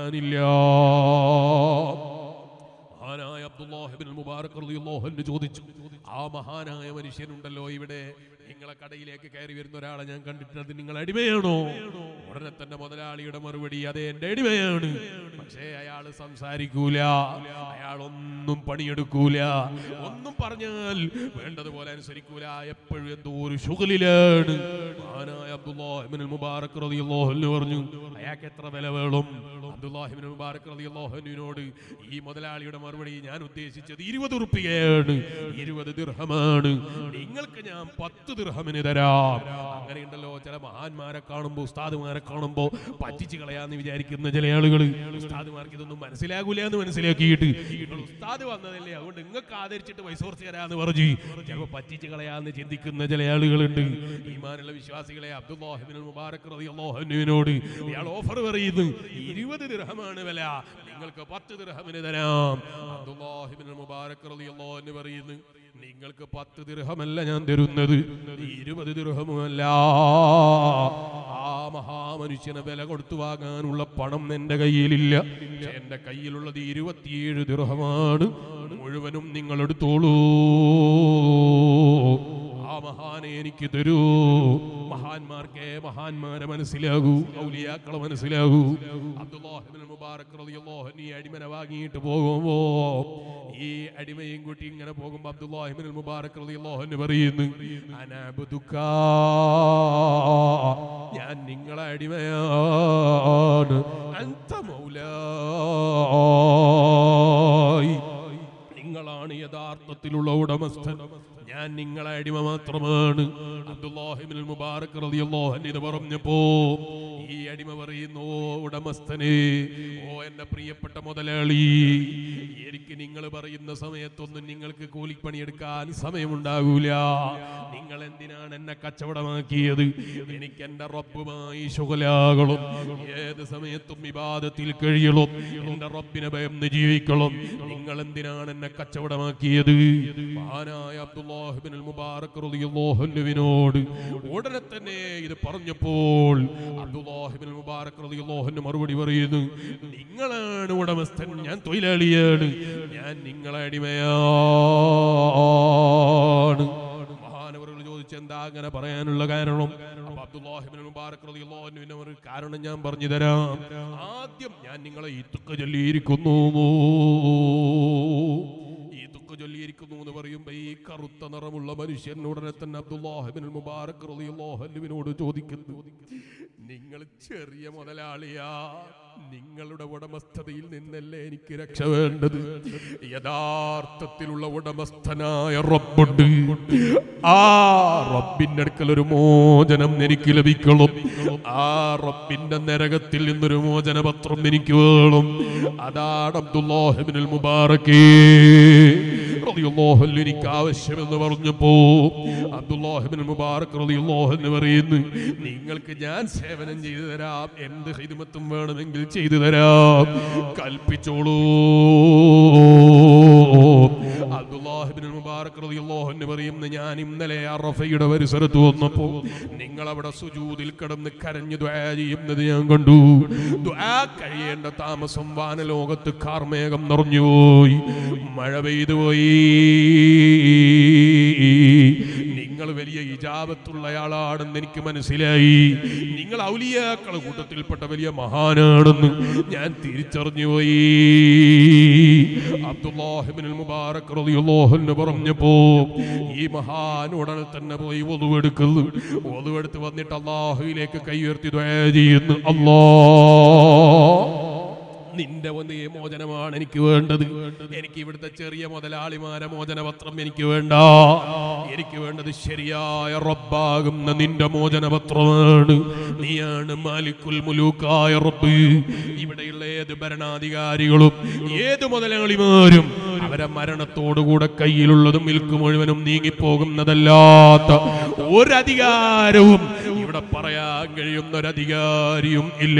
കാണാനില്ല മഹാനായ അബ്ദുല്ലാഹിബിൻ മുബാറക് റളിയല്ലാഹു അൻഹു ചോദിച്ചു ആ മഹാനായ മനുഷ്യനുണ്ടല്ലോ ഇവിടെ നിങ്ങളെ കടയിലേക്ക് കയറി വരുന്ന ഒരാളെ ഞാൻ കണ്ടിട്ടുണ്ട് നിങ്ങൾ അടിമയാണോ ഉടനെ തന്നെ മുതലാളിയുടെ മറുപടി അതെ എന്റെ അടിമയാണ് പക്ഷേ അയാൾ സംസാരിക്കൂല അയാൾ ഒന്നും പണിയെടുക്കൂല ഒന്നും പറഞ്ഞാൽ വേണ്ടതുപോലെ അനുസരിക്കൂല എപ്പോഴും എന്തോ ഒരു ശുഗലിലാണ് മഹാനായ അബ്ദുല്ലാഹിബിൻ മുബാറക് റളിയല്ലാഹു അൻഹു പറഞ്ഞു അയാൾക്ക് എത്ര വില വേണം അബ്ദുല്ലാഹിബിൻ മുബാറക് റളിയല്ലാഹു അൻഹുവിനോട് ഈ മുതലാളിയുടെ മറുപടി ഞാൻ ഉദ്ദേശിച്ചത് ഇരുപത് ഉറുപ്പികയാണ് ഇരുപത് ദിർഹമാണ് നിങ്ങൾക്ക് ഞാൻ പത്ത് ദിർഹമിന് തരാം അങ്ങനെയുണ്ടല്ലോ ചില മഹാന്മാരെ കാണുമ്പോ ഉസ്താദുമാരെ കാണുമ്പോ പറ്റിച്ച് കളയാന്ന് വിചാരിക്കുന്ന ചില ആളുകൾ ഉസ്താദുമാർക്ക് ഇതൊന്നും മനസ്സിലാകൂല എന്ന് മനസ്സിലാക്കിയിട്ട് നിങ്ങൾ ഉസ്താദ് വന്നതല്ലേ അതുകൊണ്ട് നിങ്ങൾക്ക് ആദരിച്ചിട്ട് പൈസ കുറച്ച് തരാന്ന് പറഞ്ഞു ചിലപ്പോ പറ്റിച്ച് കളയാന്ന് ചിന്തിക്കുന്ന ചില ആളുകളുണ്ട് ഈമാനുള്ള വിശ്വാസികളെ അബ്ദുല്ലാഹിബിൻ മുബാറക് റളിയല്ലാഹുവിനോട് ഇയാൾ ഓഫർ പറയുന്നു ഇരുപത് ദിർഹമാണ് വില നിങ്ങൾക്ക് പത്ത് ദിർഹമിന് തരാം അബ്ദുല്ലാഹിബിൻ മുബാറക് റളിയല്ലാഹു എന്ന് പറയുന്നു നിങ്ങൾക്ക് പത്ത് ദിർഹമല്ല ഞാൻ തരുന്നത് ഇരുപത് ദിർഹമല്ല ആ മഹാമനുഷ്യനെ വില കൊടുത്തു വാങ്ങാനുള്ള പണം എന്റെ കയ്യിലില്ല പക്ഷെ എന്റെ കയ്യിലുള്ളത് ഇരുപത്തിയേഴ് ദിർഹമാണ് മുഴുവനും നിങ്ങൾ എടുത്തോളൂ ആ മഹാനെ എനിക്ക് തരൂ മഹാന്മാർക്കേ മഹാന്മാരെ മനസ്സിലാകൂ ഔലിയാക്കളെ മനസ്സിലാകൂ അബ്ദുല്ലാഹിബ്നുൽ മുബാറക് റളിയല്ലാഹു അൻഹു ഈ അടിമനെ വാങ്ങിയിട്ട് പോകുമ്പോ ഈ അടിമയും കൂട്ടി ഇങ്ങനെ പോകുമ്പോ അബ്ദുല്ലാഹിബ്നുൽ മുബാറക് റളിയല്ലാഹു അൻഹു പറയുന്നു അനഅബ്ദുക ഞാൻ നിങ്ങളെ അടിമയാണ് അൻത മൗലായി നിങ്ങളാണ് യഥാർത്ഥത്തിലുള്ള ഉടമസ്ഥൻ ഞാൻ നിങ്ങളെ അടിമ മാത്രമാണ് അബ്ദുല്ലാഹിബിൻ മുബാറക് റളിയല്ലാഹു അൻഹു ഇത് പറഞ്ഞപ്പോ ഈ അടിമ പറയുന്നു "ഓ ഉടമസ്ഥനെ ഓ എന്റെ പ്രിയപ്പെട്ട മുതലാളി എനിക്ക് നിങ്ങൾ പറയുന്ന സമയത്തൊന്നും നിങ്ങൾക്ക് കൂലിപ്പണിയെടുക്കാൻ സമയമുണ്ടാകൂല നിങ്ങൾ എന്തിനാണ് എന്നെ കച്ചവടമാക്കിയത് എനിക്ക് എന്റെ റബ്ബുമായി ശുഗലാകളും ഏത് സമയത്തും വിവാദത്തിൽ കഴിയണം എന്റെ റബ്ബിനെ ഭയന്ന് ജീവിക്കണം നിങ്ങൾ എന്തിനാണ് എന്നെ കച്ചവടമാക്കിയത് മഹാനായ അബ്ദുല്ലാഹിബിൻ മുബാറക് റളിയല്ലാഹു അൻഹുവിനോട് ഉടനെ തന്നെ ഇത് പറഞ്ഞപ്പോൾ അബ്ദുല്ലാഹിബിൻ മുബാറക് റളിയല്ലാഹു അൻഹു മറുപടി പറയുന്നു നിങ്ങളാണ് ഉടമസ്ഥൻ ഞാൻ തൊഴിലാളിയാണ് ഞാൻ നിങ്ങളെ അടിമയാണ് മഹാനവറുകൾ ചോദിച്ചു എന്താ അങ്ങനെ പറയാനുള്ള കാരണം അപ്പൊ അബ്ദുല്ലാഹിബിൻ മുബാറക് റളിയല്ലാഹു അൻഹുവിന്റെ ഒരു കാരണം ഞാൻ പറഞ്ഞു തരാം ആദ്യം ഞാൻ നിങ്ങളെ ഇത്തുക്ക ചൊല്ലിയിരിക്കുന്നു ഇതുക്ക് ചൊല്ലിയിരിക്കുന്നു എന്ന് പറയുമ്പോ ഈ കറുത്ത നിറമുള്ള മനുഷ്യൻ ഉടനെ തന്നെ അബ്ദുല്ലാഹിബിൻ മുബാറക് റളിയല്ലാഹു അൻഹുവിനോട് ചോദിക്കുന്നു നിങ്ങൾ ചെറിയ മുതലാളിയാ നിങ്ങളുടെ ഉടമസ്ഥതയിൽ നിന്നല്ലേ എനിക്ക് രക്ഷ വേണ്ടത് യഥാർത്ഥത്തിലുള്ള ഉടമസ്ഥനായ റബ്ബുണ്ട് ആ റബ്ബിന്റെ അടുക്കൽ ഒരു മോചനം എനിക്ക് ലഭിക്കണം ആ റബ്ബിന്റെ നരകത്തിൽ നിന്നൊരു മോചനപത്രം എനിക്ക് വേണം അതാണ് അബ്ദുല്ലാഹിബിനുൽ മുബാറക്കേ റളിയല്ലാഹു അൻഹു എനിക്ക് ആവശ്യമെന്ന് പറഞ്ഞപ്പോ അബ്ദുല്ലാഹിബിൻ മുബാറക് റളിയല്ലാഹു അൻഹു പറയുന്നു നിങ്ങൾക്ക് ഞാൻ സേവനം ചെയ്തു തരാം എന്ത് ഹിദ്മത്തും വേണമെങ്കിൽ ചെയ്തു തരാം കൽപ്പിച്ചോളൂ അബ്ദുല്ലാഹിബിൻ മുബാറക് റളിയല്ലാഹു അൻഹു പറയുന്നു ഞാൻ ഇന്നലെ അറഫയുടെ പരിസരത്ത് വന്നപ്പോൾ നിങ്ങൾ അവിടെ സുജൂദിൽ കിടന്ന് കരഞ്ഞു ദുആ ചെയ്യുന്നത് ഞാൻ കണ്ടു ദുആ കഴിയേണ്ട താമസം വാനലോകത്ത് കാർമേഘം നിറഞ്ഞുപോയി മഴ പെയ്തു പോയി നിങ്ങൾ വലിയ ഇജാബത്തുള്ളയാളാണെന്ന് എനിക്ക് മനസ്സിലായി നിങ്ങൾ ഔലിയാക്കളെ കൂട്ടത്തിൽപ്പെട്ട വലിയ മഹാനാണെന്ന് ഞാൻ തിരിച്ചറിഞ്ഞു പോയി അബ്ദുല്ലാഹിബ്നുൽ മുബാറക് റളിയല്ലാഹു അൻഹു പറഞ്ഞപ്പോ ഈ മഹാൻ ഉടനെ തന്നെ പോയി ഒതുവെടുക്കുന്നു ഒതുവെടുത്ത് വന്നിട്ട് അള്ളാഹുവിലേക്ക് കൈ ഉയർത്തി ദുആ ചെയ്യുന്നു അല്ലാ നിന്റെ വന്ന് മോചനമാണ് എനിക്ക് വേണ്ടത് എനിക്ക് ഇവിടുത്തെ ചെറിയ മുതലാളിമാരെ മോചനപത്രം എനിക്ക് വേണ്ട എനിക്ക് വേണ്ടത് ശരിയായ റബ്ബാകുന്ന നിന്റെ മോചനപത്രമാണ് നീയാണ് മാലിക്കുൽ മുലൂക്കായ റബ്ബ് ഇവിടെയുള്ള ഏത് ഭരണാധികാരികളും ഏത് മുതലാളിമാരും അവരെ മരണത്തോടുകൂടെ കയ്യിലുള്ളതും മിൽക്ക് മുഴുവനും നീങ്ങിപ്പോകുന്നതല്ലാത്ത ഒരധികാരവും ഇവിടെ പറയാൻ കഴിയുന്ന ഒരധികാരിയും ഇല്ല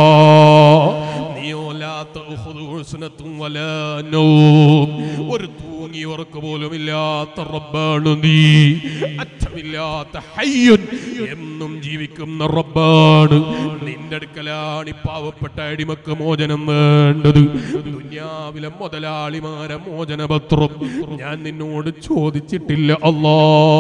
നീയോ ലാ തഅഖുദു ഉസ്നത്തും വലാ നൗം. ഒരു തൂങ്ങി ഉറക്ക് പോലും ഇല്ലാത്ത റബ്ബാണ് നീ അറ്റമില്ലാത്ത ഹയ്യുൻ എന്നും ജീവിക്കുന്ന റബ്ബാണ് നിന്റെ അടുക്കലാണ് ഈ പാവപ്പെട്ട അടിമക്ക് മോചനം വേണ്ടത് ദുന്യാവിലെ മുതലാളിമാരെ മോചനപത്രം ഞാൻ നിന്നോട് ചോദിച്ചിട്ടില്ല അല്ലാ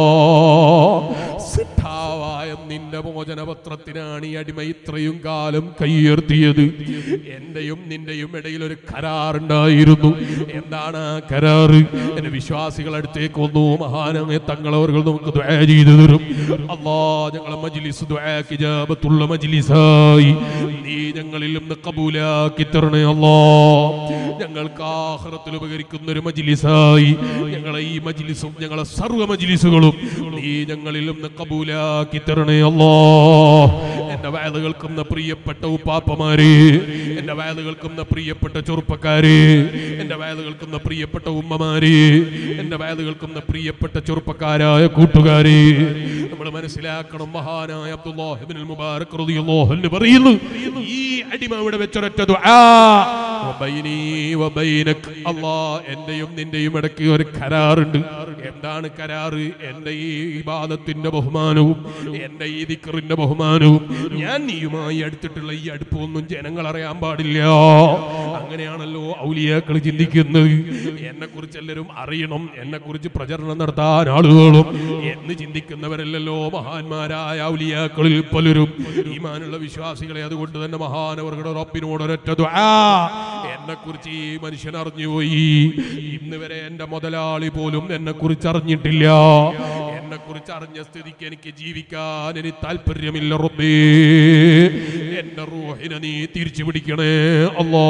സിദ്ധാവായ നിന്റെ മോചനപത്രത്തിനാണ് ഈ അടിമ ഇത്രയും കാലം കൈയുയർത്തിയത് എന്റെയും നിന്റെയും ഇടയിൽ ഒരു കരാറുണ്ടായിരുന്നു എന്താണ് ആ കരാറ് എന്റെ വിശ്വാസികൾ അടുത്തേക്ക് വന്നു മഹാനമേ തങ്ങളവർ നമുക്ക് ദ്വാ ചെയ്തു തരും അല്ലാ ഞങ്ങളെ മജ്ലിസ് ദ്വാക്ക് ഇജാബത്തുള്ള മജ്ലിസായി നീ ഞങ്ങളിൽ നിന്ന് കബൂലാക്കി തരണേ അല്ലാ ഞങ്ങൾക്ക് ആഹ്റത്തിൽ ഉപകരിക്കുന്ന ഒരു മജ്ലിസായി ഞങ്ങളെ ഈ മജ്ലിസും ഞങ്ങളെ സർവ്വ മജ്ലിസുകളും നീ ഞങ്ങളിൽ നിന്ന് കബൂലാക്കി തരണേ അല്ലോ എന്റെ വയല് കേൾക്കുന്ന പ്രിയപ്പെട്ട ഉപ്പാപ്പമാരെ എന്റെ വയല് കേൾക്കുന്ന പ്രിയപ്പെട്ട ചെറുപ്പക്കാരെ എന്റെ വയല് കേൾക്കുന്ന പ്രിയപ്പെട്ട ഉമ്മമാരെ എന്റെ വയല് കേൾക്കുന്ന പ്രിയപ്പെട്ട ചെറുപ്പക്കാരായ കൂട്ടുകാരെ നമ്മൾ മനസ്സിലാക്കണം മഹാനായ അബ്ദുല്ലാഹിബ്നുൽ മുബാറക് റളിയല്ലാഹു അൻഹു പറയുന്നു ഈ അടിമ ഇവിടെ വെച്ചൊരൊറ്റ ദുആ വബൈനി വബൈനക് അല്ലാ എന്റെയും നിന്റെയും ഇടയ്ക്ക് ഒരു കരാറുണ്ട് എന്താണ് കരാറ് എന്റെ ഈ ഇബാദത്തിന്റെ ബഹുമാനവും എന്റെ ഈ ദിക്റിന്റെ ബഹുമാനവും ഞാൻ നീയുമായി അടുത്തിട്ടുള്ള ഈ അടുപ്പമൊന്നും ജനങ്ങൾ അറിയാൻ പാടില്ല അങ്ങനെയാണല്ലോ ഔലിയാക്കൾ ചിന്തിക്കുന്നത് എന്നെ കുറിച്ച് എല്ലാവരും അറിയണം എന്നെ കുറിച്ച് പ്രചരണം നടത്താൻ ആളുകളും എന്ന് ചിന്തിക്കുന്നവരല്ലല്ലോ മഹാന്മാരായ ഔലിയാക്കളിൽ പലരും ഈമാനുള്ള വിശ്വാസികളെ അതുകൊണ്ട് തന്നെ മഹാനവരുടെ റബ്ബിനോട് ഒരൊറ്റ ദുആ എന്നെ കുറിച്ച് ഈ മനുഷ്യൻ അറിഞ്ഞുപോയി ഇന്ന് വരെ എന്റെ മുതലാളി പോലും എന്നെ കുറിച്ച് അറിഞ്ഞിട്ടില്ല എന്നെ കുറിച്ച് അറിഞ്ഞ സ്ഥിതിക്ക് എനിക്ക് ജീവിക്കാൻ ഇനി താല്പര്യമില്ല റബ്ബേ എന്റെ റൂഹിനെ നീ തിരിച്ചു പിടിക്കണേ അല്ലാ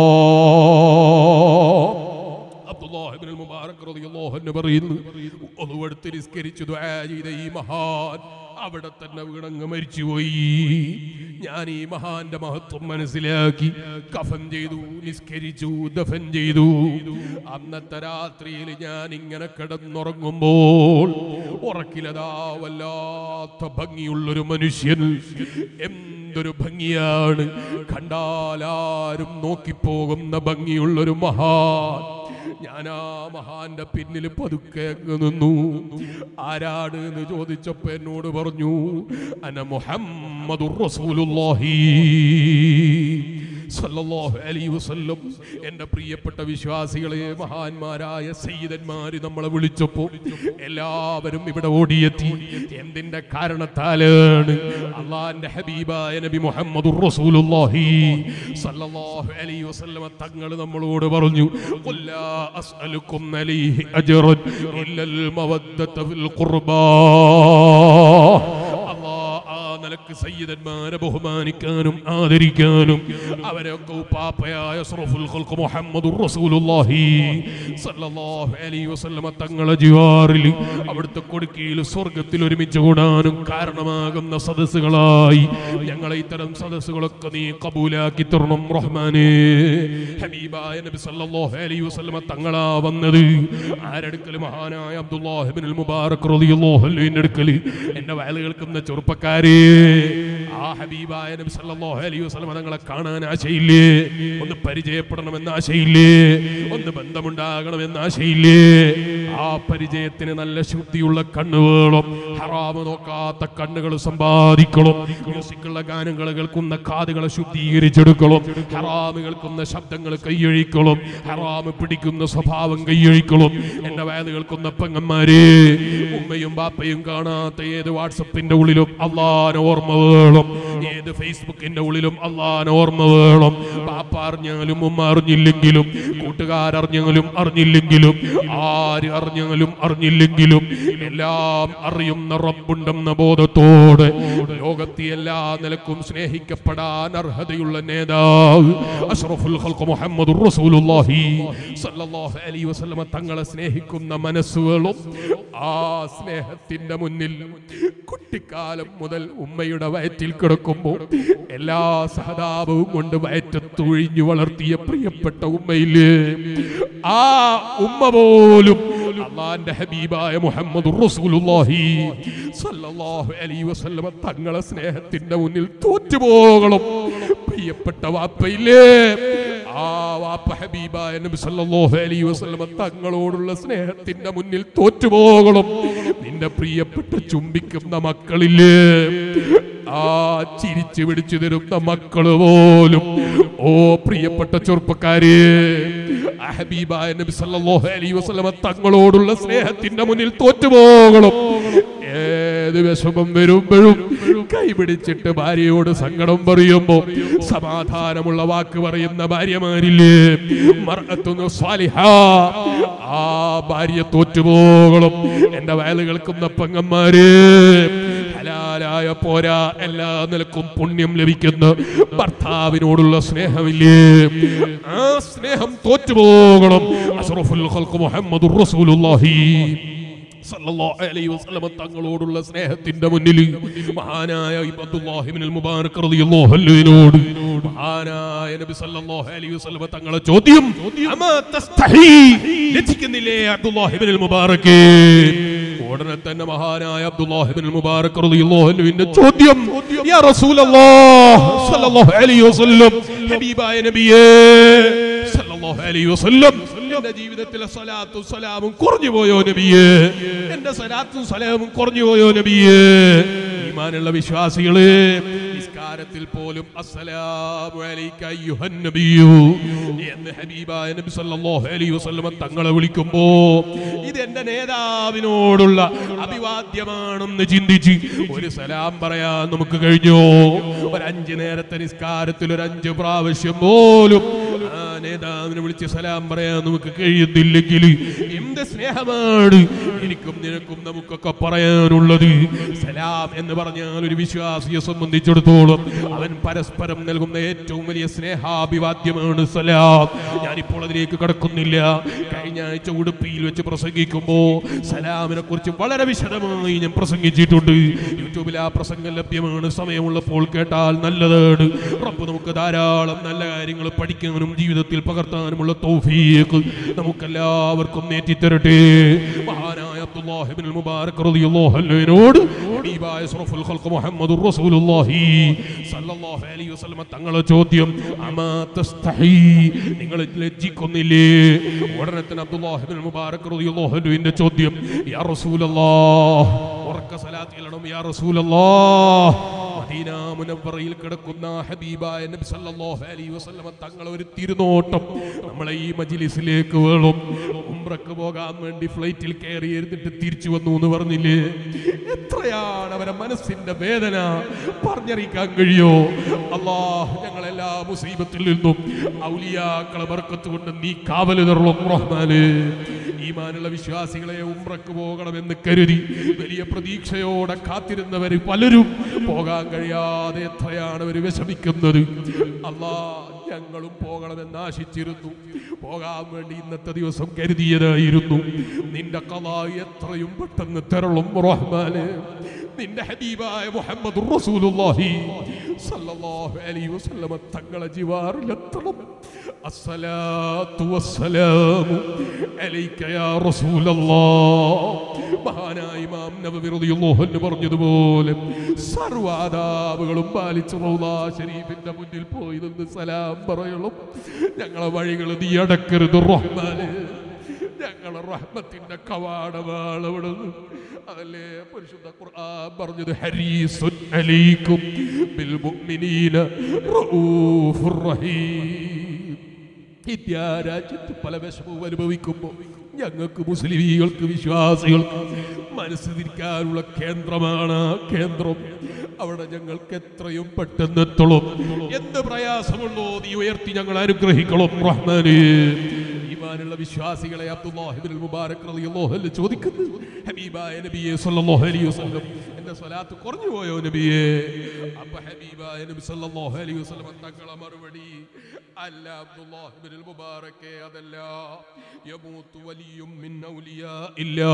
അബ്ദുല്ലാഹിബ്നുൽ മുബാറക് റളിയല്ലാഹു അൻഹു പറയുന്നു ഒന്നുവെടുത്ത് നിസ്കരിച്ചു ദുആ ചെയ്ത ഈ മഹാൻ അവിടെ തന്നെ വീണങ്ങ് മരിച്ചുപോയി ഞാൻ ഈ മഹാന്റെ മഹത്വം മനസ്സിലാക്കി കഫൻ ചെയ്തു നിസ്കരിച്ചു ദഫൻ ചെയ്തു അന്നത്തെ രാത്രിയിൽ ഞാൻ ഇങ്ങനെ കിടന്നുറങ്ങുമ്പോൾ ഉറക്കിലതാ വല്ലാത്ത ഭംഗിയുള്ളൊരു മനുഷ്യൻ എന്തൊരു ഭംഗിയാണ് കണ്ടാലാരും നോക്കിപ്പോകുന്ന ഭംഗിയുള്ളൊരു മഹാൻ ഞാൻ ആ മഹാന്റെ പിന്നിൽ പതുക്കെ അങ്ങ് നിന്നു ആരാണ് എന്ന് ചോദിച്ചപ്പോ എന്നോട് പറഞ്ഞു അന മുഹമ്മദുർ റസൂലുള്ളാഹി സല്ലല്ലാഹു അലൈഹി വസല്ലം എൻ്റെ പ്രിയപ്പെട്ട വിശ്വാസികളെ മഹാന്മാരായ സയ്യിദന്മാര് നമ്മളെ വിളിച്ചപ്പോൾ എല്ലാവരും ഇവിടെ ഓടിയെത്തി എന്തിന്റെ കാരണത്താലാണ് അള്ളാന്റെ ഹബീബായ നബി മുഹമ്മദുർ റസൂലുള്ളാഹി സല്ലല്ലാഹു അലൈഹി വസല്ലം തങ്ങൾ നമ്മളോട് പറഞ്ഞു ഖുൽ ലാ അസ്അലുക്കും അലൈഹി അജ്റൻ ഇല്ലൽ മവദ്ദത ഫിൽ ഖുർബാ അല്ലാ ആ നിലക്ക് സയ്യിദന്മാരെ ബഹുമാനിക്കാനും ആദരിക്കാനും അവരൊക്കെ ഉപ്പാപ്പയായ അസ്റഫുൽ ഖൽഖ് മുഹമ്മദുർ റസൂലുള്ളാഹി സല്ലല്ലാഹു അലൈഹി വസല്ലമ തങ്ങളെ ജിവാറിൽ അവിടുത്തെ കൊടുക്കിയിൽ സ്വർഗത്തിൽ ഒരുമിച്ച് കൂടാനും കാരണമാകുന്ന സദസ്സുകളായി ഞങ്ങളെ ഇത്തരം സദസ്സുകളൊക്കെ നീ കബൂലാക്കി തരണം റഹ്മാനേ ഹബീബായ നബി സല്ലല്ലാഹു അലൈഹി വസല്ലമ തങ്ങളാ വന്നത് ആരടുക്കൽ മഹാനായ അബ്ദുല്ലാഹിബ്നുൽ മുബാറക് റളിയല്ലാഹു അൻഹുവിന്റെ അടുക്കൽ എന്റെ വയൽ കേൾക്കുന്ന ചെറുപ്പക്കാരെ ആ ഹബീബായ നബി സല്ലല്ലാഹു അലൈഹി വസല്ലമ തങ്ങളെ കാണാൻ ആശയില്ലേ ഒന്ന് പരിചയപ്പെടണമെന്ന് ആശയില്ലേ ഒന്ന് ബന്ധമുണ്ടാകണമെന്ന് ആശയില്ലേ ആ പരിചയത്തിന് നല്ല ശുദ്ധിയുള്ള കണ്ണുകളും ഹറാമ് നോക്കാത്ത കണ്ണുകൾ സമ്പാദിക്കണം മ്യൂസിക്കുള്ള ഗാനങ്ങൾ കേൾക്കുന്ന കാതുകളെ ശുദ്ധീകരിച്ചെടുക്കണം ഹറാമ് കേൾക്കുന്ന ശബ്ദങ്ങൾ കൈയഴിക്കണം ഹറാമ് പിടിക്കുന്ന സ്വഭാവം കൈയഴിക്കണം എന്റെ വയത് കേൾക്കുന്ന പെങ്ങന്മാരെ ഉമ്മയും ബാപ്പയും കാണാത്ത ഏത് വാട്സപ്പിന്റെ ഉള്ളിലും അള്ളാൻ ഓർമ്മ വേണം ഏത് ഫേസ്ബുക്കിന്റെ ഉള്ളിലും അള്ളാൻ ഓർമ്മ വേണം ബാപ്പ അറിഞ്ഞാലും ഉമ്മ അറിഞ്ഞില്ലെങ്കിലും കൂട്ടുകാരറിഞ്ഞാലും അറിഞ്ഞില്ലെങ്കിലും ആര് അറിഞ്ഞാലും അറിഞ്ഞില്ലെങ്കിലും എല്ലാം അറിയുന്ന റബ്ബുണ്ടെന്ന ബോധത്തോടെ ലോകത്തെ എല്ലാ നിലക്കും സ്നേഹിക്കപ്പെടാൻ അർഹതയുള്ള നേതാവ് അഷ്റഫുൽ ഖൽഖ് മുഹമ്മദുർ റസൂലുള്ളാഹി സല്ലല്ലാഹു അലൈഹി വസല്ലമ തങ്ങളെ സ്നേഹിക്കുന്ന മനസ്സുകളും ആ സ്നേഹത്തിന്റെ മുന്നിൽ കുട്ടിക്കാലം മുതൽ ഉമ്മയുടെ വയറ്റിൽ കിടക്കുമ്പോൾ എല്ലാ സഹതാപവും കൊണ്ട് വയറ്റത്തൊഴിഞ്ഞു വളർത്തിയ പ്രിയപ്പെട്ട ഉമ്മയില്ലേ ആ ഉമ്മ പോലും അള്ളാന്റെ ഹബീബായ മുഹമ്മദ് റസൂലുള്ളാഹി സല്ലല്ലാഹു അലൈഹി വസല്ലമ തങ്ങളെ സ്നേഹത്തിന്റെ മുന്നിൽ തോറ്റുപോകണം പ്രിയപ്പെട്ട വാപ്പയില്ലേ ആ വാപ്പ ഹബീബായ നബി സല്ലല്ലാഹു അലൈഹി വസല്ലമ തങ്ങളോടുള്ള സ്നേഹത്തിന്റെ മുന്നിൽ തോറ്റുപോകണം നിന്റെ പ്രിയപ്പെട്ട ചുംബിക്കുന്ന മക്കളില്ലേ ആ ചിരിച്ചു പിടിച്ചു തരുന്ന മക്കള് പോലും ഓ പ്രിയപ്പെട്ട ചെറുപ്പക്കാരെ ആ ഹബീബായ നബി സല്ലല്ലാഹു അലൈഹി വസല്ലമ തങ്ങളോടുള്ള സ്നേഹത്തിന്റെ മുന്നിൽ തോറ്റുപോകണം ഏത് വിഷമം വരുമ്പോഴും കൈപിടിച്ചിട്ട് ഭാര്യയോട് സങ്കടം പറയുമ്പോ സമാധാനമുള്ള വാക്ക് പറയുന്ന ഭാര്യമാരില്ലേ മർഅത്തുന്നു സ്വാലിഹാ. ആ ഭാര്യ തോറ്റുപോകണം എന്റെ വയല് കേൾക്കുന്ന പെങ്ങന്മാര് ഹലാലായ പോരാ എല്ലാ നിലക്കും പുണ്യം ലഭിക്കുന്ന ഭർത്താവിനോടുള്ള സ്നേഹമില്ലേ ആ സ്നേഹം തോറ്റുപോകണം അഷ്റഫുൽ ഖൽഖ് മുഹമ്മദുർ റസൂലുള്ളാഹി സല്ലല്ലാഹു അലൈഹി വസല്ലമ തങ്ങളോടുള്ള സ്നേഹത്തിന്റെ മുന്നിൽ മഹാനായ അബ്ദുല്ലാഹി ഇബ്നുൽ മുബാറക് റളിയല്ലാഹു അൻഹുവിനോട് മഹാനായ നബി സല്ലല്ലാഹു അലൈഹി വസല്ലമ തങ്ങളെ ചോദ്യം അമാ തസ്തഹി ലജ്ജിക്കുന്നില്ലേ അബ്ദുല്ലാഹി ഇബ്നുൽ മുബാറക് ഉടനെ തന്നെ മഹാനായ അബ്ദുല്ലാഹി ഇബ്നുൽ മുബാറക് റളിയല്ലാഹു അൻഹുവിന്റെ ചോദ്യം യാ റസൂലല്ലാഹ് സല്ലല്ലാഹു അലൈഹി വസല്ലം ഹബീബായ നബിയേ സല്ലല്ലാഹു അലൈഹി വസല്ലം എന്റെ ജീവിതത്തിലെ സലാത്തും സലാമും കുറഞ്ഞു പോയോ നബിയേ എന്റെ സലാത്തും സലാമും കുറഞ്ഞു പോയോ നബിയേ ഈമാനുള്ള വിശ്വാസികള് നിസ്കാരത്തിൽ പോലും അസ്സലാമു അലൈക അയ്യുഹൻ നബിയു എന്ന് ഹബീബായ നബി സല്ലല്ലാഹു അലൈഹി വസല്ലം തങ്ങളെ വിളിക്കുമ്പോ ഇത് എന്റെ നേതാവിനോടുള്ള അഭിവാദ്യമാണെന്ന് ചിന്തിച്ച് ഒരു സലാം പറയാൻ നമുക്ക് കഴിഞ്ഞോ ഒരു അഞ്ച് നേരത്തെ നിസ്കാരത്തിൽ ഒരു അഞ്ച് പ്രാവശ്യം പോലും ആ നേതാവിനെ വിളിച്ച് സലാം പറയാൻ നമുക്ക് കഴിയുന്നില്ലെങ്കിൽ എന്ത് സ്നേഹമാണ് എനിക്കും നിനക്കും നമുക്കൊക്കെ പറയാനുള്ളത് സലാം എന്ന് പറഞ്ഞാൽ ഒരു വിശ്വാസിയെ സംബന്ധിച്ചിടത്തോളം അവൻ പരസ്പരം നൽകുന്ന ഏറ്റവും വലിയ സ്നേഹാഭിവാദ്യമാണ് സലാം ഞാനിപ്പോൾ അതിലേക്ക് കടക്കുന്നില്ല കഴിഞ്ഞ ആഴ്ച ഉടുപ്പിയിൽ വെച്ച് പ്രസംഗിക്കുമ്പോ സലാമിനെ കുറിച്ച് വളരെ വിശദമായി ഞാൻ പ്രസംഗിച്ചിട്ടുണ്ട് യൂട്യൂബിൽ ആ പ്രസംഗം ലഭ്യമാണ് സമയമുള്ളപ്പോൾ കേട്ടാൽ നല്ലതാണ് റബ്ബ് നമുക്ക് ധാരാളം നല്ല കാര്യങ്ങൾ പഠിക്കാനും ജീവിതത്തിൽ പകർത്താനുമുള്ള തൗഫീഖ് നമുക്കെല്ലാവർക്കും നേറ്റിത്തരട്ടെ മഹാനായ അബ്ദുല്ലാഹി ഇബ്നുൽ മുബാറക് റളിയല്ലാഹു അൻഹുവിനോട് ഹബീബായ അഷ്റഫുൽ ഖൽഖ് മുഹമ്മദുർ റസൂലുള്ളാഹി സല്ലല്ലാഹു അലൈഹി വസല്ലം തങ്ങളെ ചോദ്യം അമാ തസ്തഹി നിങ്ങൾ ലജ്ജിക്കുന്നില്ലേ ഉടനെ തന്നെ അബ്ദുല്ലാഹി ഇബ്നുൽ മുബാറക് റളിയല്ലാഹു അൻഹുവിന്റെ ചോദ്യം യാ റസൂലല്ലാഹ് ഉറക്ക സലാത്തിലണം യാ റസൂലല്ലാഹ് മദീന മുനവ്വറയിൽ കിടക്കുന്ന ഹബീബായ നബി സല്ലല്ലാഹു അലൈഹി വസല്ലം തങ്ങൾ ഒരു തിരുനോട്ടം നമ്മളെ ഈ മജ്ലിസിലേക്ക് വേണം ഉംറക്ക് പോകാൻ വേണ്ടി ഫ്ലൈറ്റിൽ കയറി ഇരുന്നിട്ട് തിരിച്ചു വന്നു എന്ന് പറഞ്ഞില്ലേ എത്രയാണ് അവരെ മനസ്സിന്റെ വേദന പറഞ്ഞറിയിക്കാൻ കഴിയോ അള്ളാഹ് ഞങ്ങളെല്ലാ മുസീബത്തിൽ നിന്നും ഔലിയാക്കളെ ബർക്കത്ത് കൊണ്ട് നീ കാവല് തരണം റഹ്മാന് ഈമാനുള്ള വിശ്വാസികളെ ഉംറക്ക് പോകണമെന്ന് കരുതി വലിയ പ്രതീക്ഷയോടെ കാത്തിരുന്നവർ പലരും പോകാൻ കഴിയാതെ എത്രയാണ് അവർ വിഷമിക്കുന്നത് അല്ലാ ഞങ്ങളും പോകണമെന്ന് ആശിച്ചിരുന്നു പോകാൻ വേണ്ടി ഇന്നത്തെ ദിവസം കരുതിയതായിരുന്നു നിന്റെ കഥ എത്രയും പെട്ടെന്ന് തരളും റഹ്മാന് നിന്റെ ഹബീബായ മുഹമ്മദ് റസൂലുള്ളാഹി സല്ലല്ലാഹു അലൈഹി വസല്ലമ തങ്ങളെ ജിവാറിലെത്തണം അസ്സലാത്തു വസ്സലാമു അലൈക യാ റസൂലല്ലാഹ് മഹാനായ ഇമാം നബവി റളിയല്ലാഹു അൻഹു പറഞ്ഞതുപോലെ സർവാദാബുകളും പാലിച്ച് റൗളാ ശരീഫിന്റെ മുന്നിൽ പോയി നിന്ന് സലാം പറയണം ഞങ്ങളെ വഴികൾ നീ അടക്കരുത് റഹ്മാനെ ഞങ്ങളെ റഹ്മത്തിന്റെ കവാടമാണ് അവിടെ അതല്ലേ പരിശുദ്ധ ഖുർആൻ പറഞ്ഞത് ഹരീസുൻ അലൈക്കും ബിൽ മുഅ്മിനീന റഊഫുർ റഹീം ഇന്ത്യ രാജ്യത്ത് പല വിഷമവും അനുഭവിക്കുമ്പോൾ ഞങ്ങൾക്ക് മുസ്ലിമീകൾക്ക് വിശ്വാസികൾക്ക് മനസ്സ് തിരിക്കാനുള്ള കേന്ദ്രമാണ് ആ കേന്ദ്രം അവിടെ ഞങ്ങൾക്ക് എത്രയും പെട്ടെന്ന് എത്തണം എന്ത് പ്രയാസമുണ്ടോ നീ ഉയർത്തി ഞങ്ങൾ അനുഗ്രഹിക്കണം റഹ്മാന് ഈമാനുള്ള വിശ്വാസികളെ അബ്ദുല്ലാഹിബിൻ മുബാരക് റളിയല്ലാഹു അൻഹു ചോദിക്കുന്നു ഹബീബായ നബിയെ സല്ലല്ലാഹു അലൈഹി വസല്ലം എന്റെ സ്വലാത്ത് കുറഞ്ഞു പോയോ നബിയെ അപ്പൊ ഹബീബായ നബി സല്ലല്ലാഹു അലൈഹി വസല്ലം തങ്ങളെ മറുപടി അല്ല അബ്ദുല്ലാഹിബിൻ മുബാരക് അതല്ല യമൂത്തു വലിയും മിൻ ഔലിയാ ഇല്ലാ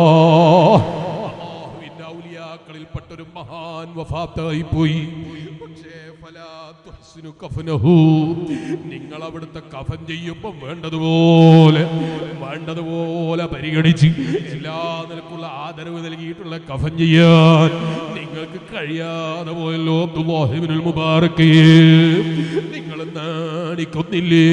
അല്ലാഹുവിന്റെ ഔലിയാക്കളിൽപ്പെട്ട ഒരു മഹാൻ വഫാത്തായി പോയി പക്ഷേ ഫലാ തുഹ്സിനു കഫനഹു നിങ്ങൾ അവിടുത്തെ കഫൻ ചെയ്യുമ്പോൾ വേണ്ടതുപോലെ വേണ്ടതുപോലെ പരിഗണിച്ച് എല്ലാ നിലക്കുള്ള ആദരവ് നൽകിയിട്ടുള്ള കഫൻ ചെയ്യാൻ നിങ്ങൾക്ക് കഴിയാതെ പോയല്ലോ അബ്ദുല്ലാഹിബ്നുൽ മുബാറക്ക് നിങ്ങൾ നാണിക്കൊന്നില്ലേ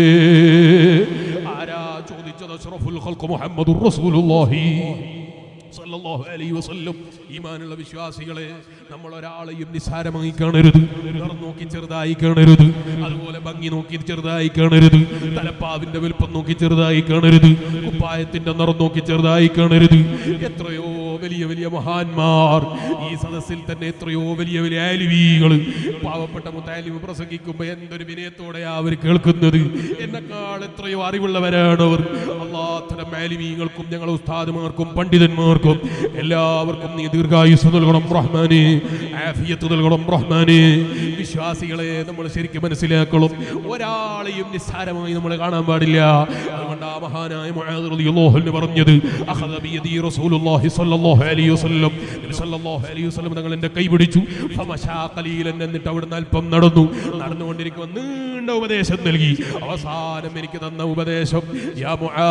ആരാ ചോദിച്ചത് അഷ്റഫുൽ ഖൽഖ് മുഹമ്മദുർ റസൂലുള്ളാഹി സല്ലല്ലാഹു അലൈഹി വസല്ലം ഈമാനുള്ള വിശ്വാസികളെ നമ്മൾ ഒരാളെയും നിസ്സാരമായി കാണരുത് നിറം നോക്കി ചെറുതായി കാണരുത് അതുപോലെ ഭംഗി നോക്കി ചെറുതായി കാണരുത് തലപ്പാവിന്റെ വലുപ്പം നോക്കി ചെറുതായി കാണരുത് കുപ്പായത്തിന്റെ നിറം നോക്കി ചെറുതായി കാണരുത് എത്രയോ വലിയ വലിയ മഹാന്മാർ ഈ സദസ്സിൽ തന്നെ എത്രയോ വലിയ വലിയ ആലിവീകൾ പാവപ്പെട്ട മുത്താലിമ് പ്രസംഗിക്കുമ്പോ എന്തൊരു വിനയത്തോടെയാ അവർ കേൾക്കുന്നത് എന്നെക്കാൾ എത്രയോ അറിവുള്ളവരാണ് അവർ അള്ളാത്തരം ആലിമീങ്ങൾക്കും ഞങ്ങൾ ഉസ്താദുമാർക്കും പണ്ഡിതന്മാർക്കും എല്ലാവർക്കും നീ ദീർഘായുസ് നൽകണം റഹ്മാനെ ആഫിയത്ത് നൽകണം റഹ്മാനെ വിശ്വാസികളെ നമ്മൾ ശരിക്കും മനസ്സിലാക്കണം ഒരാളെയും നിസ്സാരമായി നമ്മൾ കാണാൻ പാടില്ല അതുകൊണ്ട് ആ മഹാനായ മുആദ് റളിയല്ലാഹു അൻഹു പറഞ്ഞത് അഖദ ബിയദി റസൂലുള്ളാഹി സ്വല്ലല്ലാഹു അലൈഹി വസല്ലം നബി സ്വല്ലല്ലാഹു അലൈഹി വസല്ലം തങ്ങൾ എൻ്റെ കൈ പിടിച്ചു ഫമശാ ഖലീലൻ എന്നിട്ട് അവിടുന്ന് അല്പം നടന്നു നടന്നുകൊണ്ടിരിക്കുമ്പോൾ നീണ്ട ഉപദേശം നൽകി അവസാനം എനിക്ക് തന്ന ഉപദേശം യാ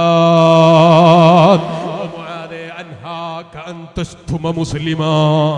മുആദ് മുആദേ അൻഹാക അൻ തസ്തുമ മുസ്ലിമാ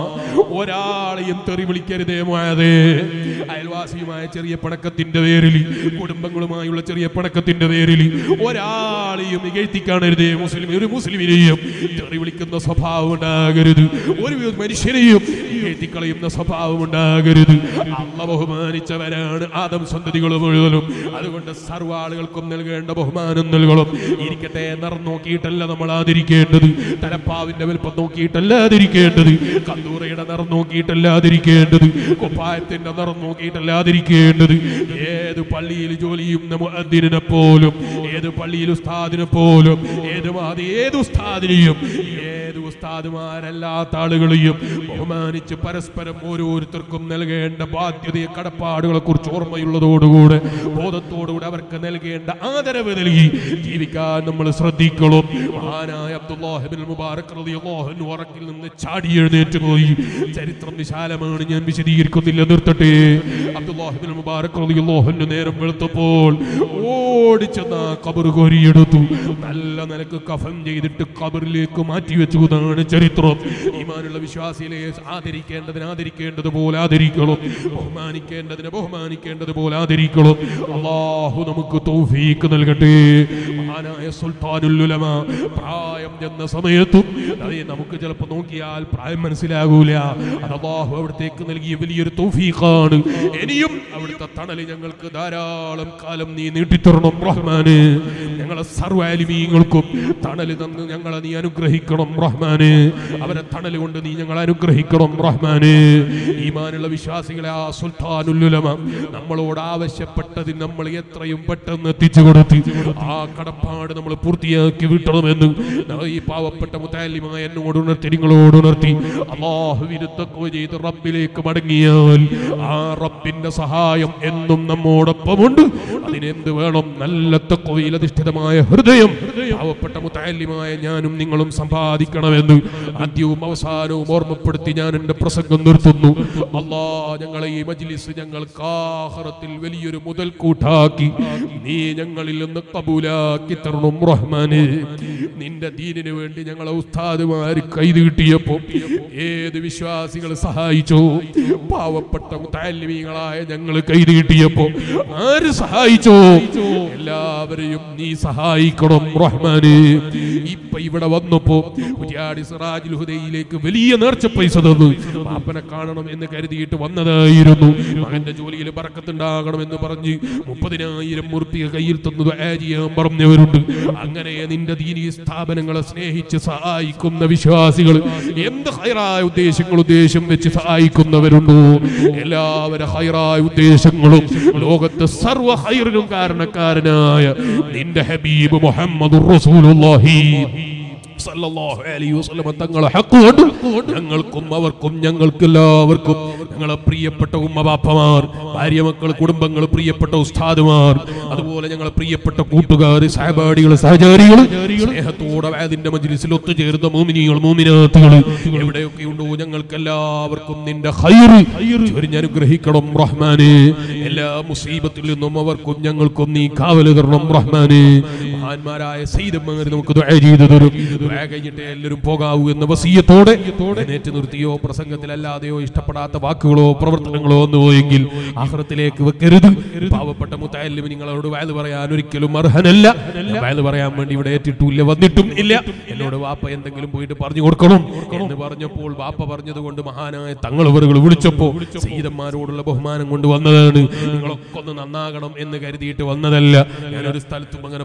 ഒരാളെയും തെറി വിളിക്കരുതേ മുആദേ അയൽവാസിയുമായ ചെറിയ പണക്കത്തിന്റെ പേരിൽ കുടുംബങ്ങളുമായുള്ള ചെറിയ പണക്കത്തിന്റെ പേരിൽ ഒരാളെയും ഇകഴ്ത്തി കാണരുതേ മുസ്ലിം ഒരു മുസ്ലിമിനെയും തെറി വിളിക്കുന്ന സ്വഭാവം ഉണ്ടാകരുത് ഒരു മനുഷ്യനെയും ഇകഴ്ത്തി കളയുന്ന സ്വഭാവം ഉണ്ടാകരുത് അള്ള ബഹുമാനിച്ചവരാണ് ആദം സന്തതികൾ മുഴുവനും അതുകൊണ്ട് സർവ്വ ആളുകൾക്കും നൽകേണ്ട ബഹുമാനം നൽകണം ഇരിക്കട്ടെ നിറം നോക്കിയിട്ടല്ല നമ്മൾ ആദരിക്കേണ്ടത് തലപ്പാവിന്റെ വലുപ്പം നോക്കിയിട്ടല്ല ആദരിക്കേണ്ടത് കന്തൂറയുടെ നിറം നോക്കിയിട്ടല്ല ആദരിക്കേണ്ടത് കുപ്പായത്തിന്റെ നിറം നോക്കിയിട്ടല്ല ആദരിക്കേണ്ടത് ഏത് പള്ളിയിൽ ജോലി ചെയ്യുന്ന മുഅദ്ദിനെ പോലും ഏത് പള്ളിയിൽ ഉസ്താദിനെ പോലും ഏത് മാതി ഏത് ഉസ്താദിനെയും ഏത് ഉസ്താദുമാരല്ലാത്ത ആളുകളെയും ബഹുമാനിച്ച് പരസ്പരം ഓരോരുത്തർക്കും നൽകേണ്ട ബാധ്യതയെ കടപ്പാടുകളെ കുറിച്ച് ഓർമ്മയുള്ളതോടുകൂടെ ബോധത്തോടുകൂടെ അവർക്ക് നൽകേണ്ട ആദരവ് നൽകി ജീവിക്കാൻ നമ്മൾ ശ്രദ്ധിക്കണം മഹാനായ അബ്ദുല്ലാഹിബിൻ മുബാറക് റളിയല്ലാഹു അൻഹു ഉറക്കിൽ നിന്ന് ചാടി എഴുന്നേറ്റ് പോയി ചരിത്രം വിശാലമാണ് ഞാൻ വിശദീകരിക്കുന്നില്ല നിർത്തട്ടെ അബ്ദുല്ലാഹിബിൻ മുബാറക് റളിയല്ലാഹു അൻഹു നേരം വെളുത്തപ്പോൾ ഓടിച്ചെന്ന കബർ കോരിയെടുത്തു നല്ല നിലക്ക് കഫൻ ചെയ്തിട്ട് കബറിലേക്ക് മാറ്റി വെച്ചു എന്നാണ് ചരിത്രം ഈമാനുള്ള വിശ്വാസികളെ ആദരിക്കേണ്ടതിന് ആദരിക്കേണ്ടതുപോലെ ആദരിക്കണം ബഹുമാനിക്കേണ്ടതിന് ബഹുമാനിക്കേണ്ടതുപോലെ ആദരിക്കണം അള്ളാഹു നമുക്ക് തൗഫീക്ക് നൽകട്ടെ മഹാനായ സുൽത്താനുല്ലുലമ പ്രായം ചെന്ന സമയത്തും അതെ നമുക്ക് ചിലപ്പോൾ നോക്കിയാൽ പ്രായം മനസ്സിലാകൂല അത് അള്ളാഹു അവിടത്തേക്ക് നൽകിയ വലിയൊരു തൗഫീഖാണ് ഇനിയും അവിടുത്തെ തണല് ഞങ്ങൾക്ക് ധാരാളം കാലം നീ നീട്ടിത്തരണം റഹ്മാന് ഞങ്ങളെ സർവാലിമീങ്ങൾക്കും തണല് തന്ന് ഞങ്ങളെ നീ അനുഗ്രഹിക്കണം റഹ്മാന് അവരെ തണല് കൊണ്ട് നീ ഞങ്ങളെ അനുഗ്രഹിക്കണം റഹ്മാന് ഈമാനുള്ള വിശ്വാസികളെ ആ സുൽത്താനുല്ലുലമ നമ്മളോട് ആവശ്യപ്പെട്ടത് നമ്മൾ എത്രയും പെട്ടെന്ന് എത്തിച്ചു കൊടുത്ത് ആ കടപ്പാട് നമ്മൾ പൂർത്തിയാക്കി വിട്ടണമെന്ന് ഈ പാവപ്പെട്ട മുത്താലിമായ എന്നോട് ഉണർത്തി നിങ്ങളോട് ഉണർത്തി അള്ളാഹുവിന് തക്കോ ചെയ്ത് റബ്ബിലേക്ക് മടങ്ങിയാൽ ആ റബ്ബിന്റെ സഹായം എന്നും നമ്മോടൊപ്പമുണ്ട് അതിനെന്ത് വേണം നല്ല തക്കോയിൽ അധിഷ്ഠിതമായ ഹൃദയം പാവപ്പെട്ട മുത്താലിമായ ഞാനും നിങ്ങളും സമ്പാദിക്കണമെന്ന് ആദ്യവും അവസാനവും ഓർമ്മപ്പെടുത്തി ഞാൻ എന്റെ പ്രസംഗം നിർത്തുന്നു അല്ലാ ഞങ്ങളെ ഈ മജ്ലിസ് ഞങ്ങൾക്ക് ആഹ്റത്തിൽ വലിയൊരു മുതൽക്കൂട്ടാക്കി നീ ഞങ്ങളിൽ നിന്ന് കബൂലാക്കി തരണം റഹ്മാനെ നിന്റെ ദീനിന് വേണ്ടി ഞങ്ങളെ ഉസ്താദുമാര് കൈതീട്ടിയപ്പോ ഏത് വിശ്വാസികൾ സഹായിച്ചോ പാവപ്പെട്ട മുത്താലിമീങ്ങളായ ഞങ്ങൾ കൈതീട്ടിയപ്പോ ആര് സഹായിച്ചോ എല്ലാവരെയും നീ സഹായിക്കണം റഹ്മാനെ ഇപ്പൊ ഇവിടെ വന്നപ്പോ കുറ്റ്യാടി സിറാജുൽ ഹുദയിലേക്ക് വലിയ നേർച്ച പൈസ തന്നു പാപ്പനെ കാണണം എന്ന് കരുതിയിട്ട് വന്നതായിരുന്നു മകന്റെ ജോലിയിൽ പറക്കത്തുണ്ടാകണം എന്ന് പറഞ്ഞ് മുപ്പതിനായിരം മുറുപ്പിക കയ്യിൽ തന്നു ദുആ ചെയ്യാൻ പറഞ്ഞവരുണ്ട് അങ്ങനെ നിന്റെ ദീനീ സ്ഥാപനങ്ങളെ സ്നേഹിച്ച് സഹായിക്കുന്ന വിശ്വാസികൾ എന്ത് ഹൈറായ ഉദ്ദേശങ്ങൾ ഉദ്ദേശം വെച്ച് സഹായിക്കുന്നവരുണ്ടോ എല്ലാവരും ഹൈറായ ഉദ്ദേശങ്ങളും ലോകത്ത് സർവ്വ ഹൈറിനും കാരണക്കാരനായ നിന്റെ ഹബീബ് മുഹമ്മദ് റസൂലുള്ളാഹി സല്ലല്ലാഹു അലൈഹി വസല്ലം തങ്ങളെ ഹക്ക് കൊണ്ട് ഞങ്ങൾക്കും അവർക്കും ഞങ്ങൾക്ക് എല്ലാവർക്കും ഞങ്ങളെ പ്രിയപ്പെട്ട ഉമ്മബാപ്പമാർ ഭാര്യ മക്കൾ കുടുംബങ്ങൾ പ്രിയപ്പെട്ട ഉസ്താദുമാർ അതുപോലെ ഞങ്ങളെ പ്രിയപ്പെട്ട കൂട്ടുകാർ സഹപാഠികൾ സഹചാരികൾ സ്നേഹത്തോടെ അതിന്റെ മജ്ലിസിൽ ഒത്തുചേർന്ന മോമിനികൾ മോമിനാത്തുകൾ എവിടെയൊക്കെ ഉണ്ടോ ഞങ്ങൾക്ക് എല്ലാവർക്കും നിന്റെ ഹൈറ് ചൊരിഞ്ഞനുഗ്രഹിക്കണം റഹ്മാനെ എല്ലാ മുസീബത്തിൽ നിന്നും അവർക്കും ഞങ്ങൾക്കും നീ കാവല് തരണം റഹ്മാനെ മഹാന്മാരായ സൈദന്മാർ നമുക്ക് ദുആ ചെയ്തു തരും ദുആ കഴിഞ്ഞിട്ട് എല്ലാവരും പോകാവൂ എന്ന വസീയത്തോടെ നേറ്റ് നിർത്തിയോ പ്രസംഗത്തിലല്ലാതെയോ ഇഷ്ടപ്പെടാത്ത വാക്കുകളോ പ്രവർത്തനങ്ങളോ ഒന്നു പോയെങ്കിൽ ആഹ്റത്തിലേക്ക് വെക്കരുത് പാവപ്പെട്ട മുത്തായാലും നിങ്ങളോട് വയത് പറയാൻ ഒരിക്കലും അർഹനല്ല വയത് പറയാൻ വേണ്ടി ഇവിടെ ഏറ്റിട്ടില്ല വന്നിട്ടും ഇല്ല എന്നോട് വാപ്പ എന്തെങ്കിലും പോയിട്ട് പറഞ്ഞു കൊടുക്കണം എന്ന് പറഞ്ഞപ്പോൾ വാപ്പ പറഞ്ഞത് കൊണ്ട് മഹാനായ തങ്ങളവറുകൾ വിളിച്ചപ്പോ സീതന്മാരോടുള്ള ബഹുമാനം കൊണ്ട് വന്നതാണ് നിങ്ങളൊക്കെ ഒന്ന് നന്നാകണം എന്ന് കരുതിയിട്ട് വന്നതല്ല ഞാനൊരു സ്ഥലത്തും അങ്ങനെ പ്രസംഗിക്കാൻ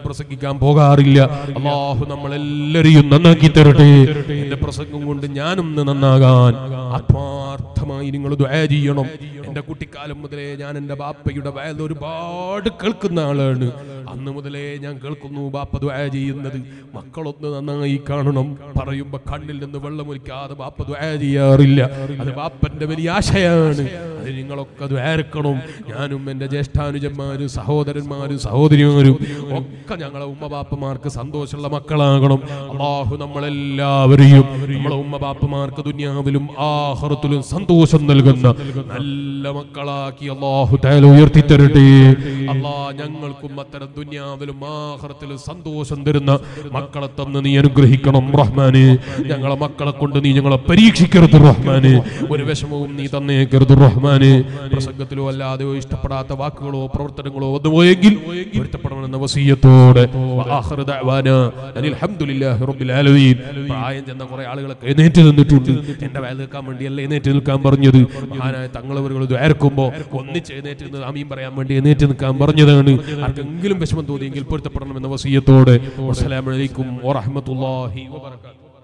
പ്രസംഗിക്കാൻ പോകാറില്ല അള്ളാഹു നമ്മളെല്ലാരെയും നന്നാക്കി തരട്ടെ എന്റെ പ്രസംഗം കൊണ്ട് ഞാനും ഒന്ന് നന്നാകാൻ ആത്മാർത്ഥമായി നിങ്ങൾ ദ്വാ ചെയ്യണം എന്റെ കുട്ടിക്കാലം മുതലേ ഞാൻ എന്റെ ബാപ്പയുടെ വയൽ ഒരുപാട് കേൾക്കുന്ന ആളാണ് അന്ന് മുതലേ ഞാൻ കേൾക്കുന്നു ബാപ്പ ദ്വാ ചെയ്യുന്നത് മക്കളൊന്ന് നന്നായി കാണണം പറയുമ്പോ കണ്ണിൽ നിന്ന് വെള്ളമൊലിക്കാതെ ബാപ്പ ദ്വാ ചെയ്യാറില്ല അത് ബാപ്പന്റെ വലിയ ആശയാണ് അത് നിങ്ങളൊക്കെ ദ്വാരക്കണം ഞാനും എന്റെ ജ്യേഷ്ഠാനുജന്മാരും സഹോദരന്മാരും സഹോദരിമാരും ഒക്കെ ഞങ്ങളെ ഉമ്മ ബാപ്പമാർക്ക് സന്തോഷമുള്ള മക്കളാകണം അള്ളാഹു നമ്മളെല്ലാവരെയും നമ്മളെ ഉമ്മ ബാപ്പമാർക്ക് ദുനിയാവിലും ആഹറത്തിലും സന്തോഷം നൽകുന്ന നല്ല മക്കളാക്കി അള്ളാഹു തേല ഉയർത്തി തരട്ടെ അള്ളാ ഞങ്ങൾക്കും അത്തരം ദുനിയാവിലും ആഹറത്തിലും സന്തോഷം തരുന്ന മക്കളെ തന്ന് നീ അനുഗ്രഹിക്കണം റഹ്മാന് ഞങ്ങളെ മക്കളെ കൊണ്ട് നീ ഞങ്ങളെ പരീക്ഷിക്കരുത് റഹ്മാന് ഒരു വിഷമവും നീ തന്നേക്കരുത് റഹ്മാന് പ്രസംഗത്തിലോ അല്ലാതെയോ ഇഷ്ടപ്പെടാത്ത വാക്കുകളോ പ്രവർത്തനങ്ങളോ വന്നു പോയെങ്കിൽ പൊരുത്തപ്പെടണമെന്ന വസീയത്തോടെ വആഖിറു ദഅ്വാനാ അനിൽ ഹംദുലില്ലാഹി റബ്ബിൽ ആലമീൻ പ്രായം ചെന്ന കുറെ ആളുകളൊക്കെ എഴുന്നേറ്റ് നിന്നിട്ടുണ്ട് എന്റെ വയൽ നിൽക്കാൻ വേണ്ടിയല്ല എഴുന്നേറ്റ് നിൽക്കാൻ പറഞ്ഞത് മഹാനായ തങ്ങളവരുകൾ ദ്വാരക്കുമ്പോ ഒന്നിച്ച് എഴുന്നേറ്റ് നിന്ന് ആമീൻ പറയാൻ വേണ്ടി എഴുന്നേറ്റ് നിൽക്കാൻ പറഞ്ഞതാണ് ആർക്കെങ്കിലും വിഷമം തോന്നിയെങ്കിൽ പൊരുത്തപ്പെടണമെന്ന വസീയത്തോടെ അസ്സലാമു അലൈക്കും വറഹ്മത്തുള്ളാഹി വബറകാതുഹു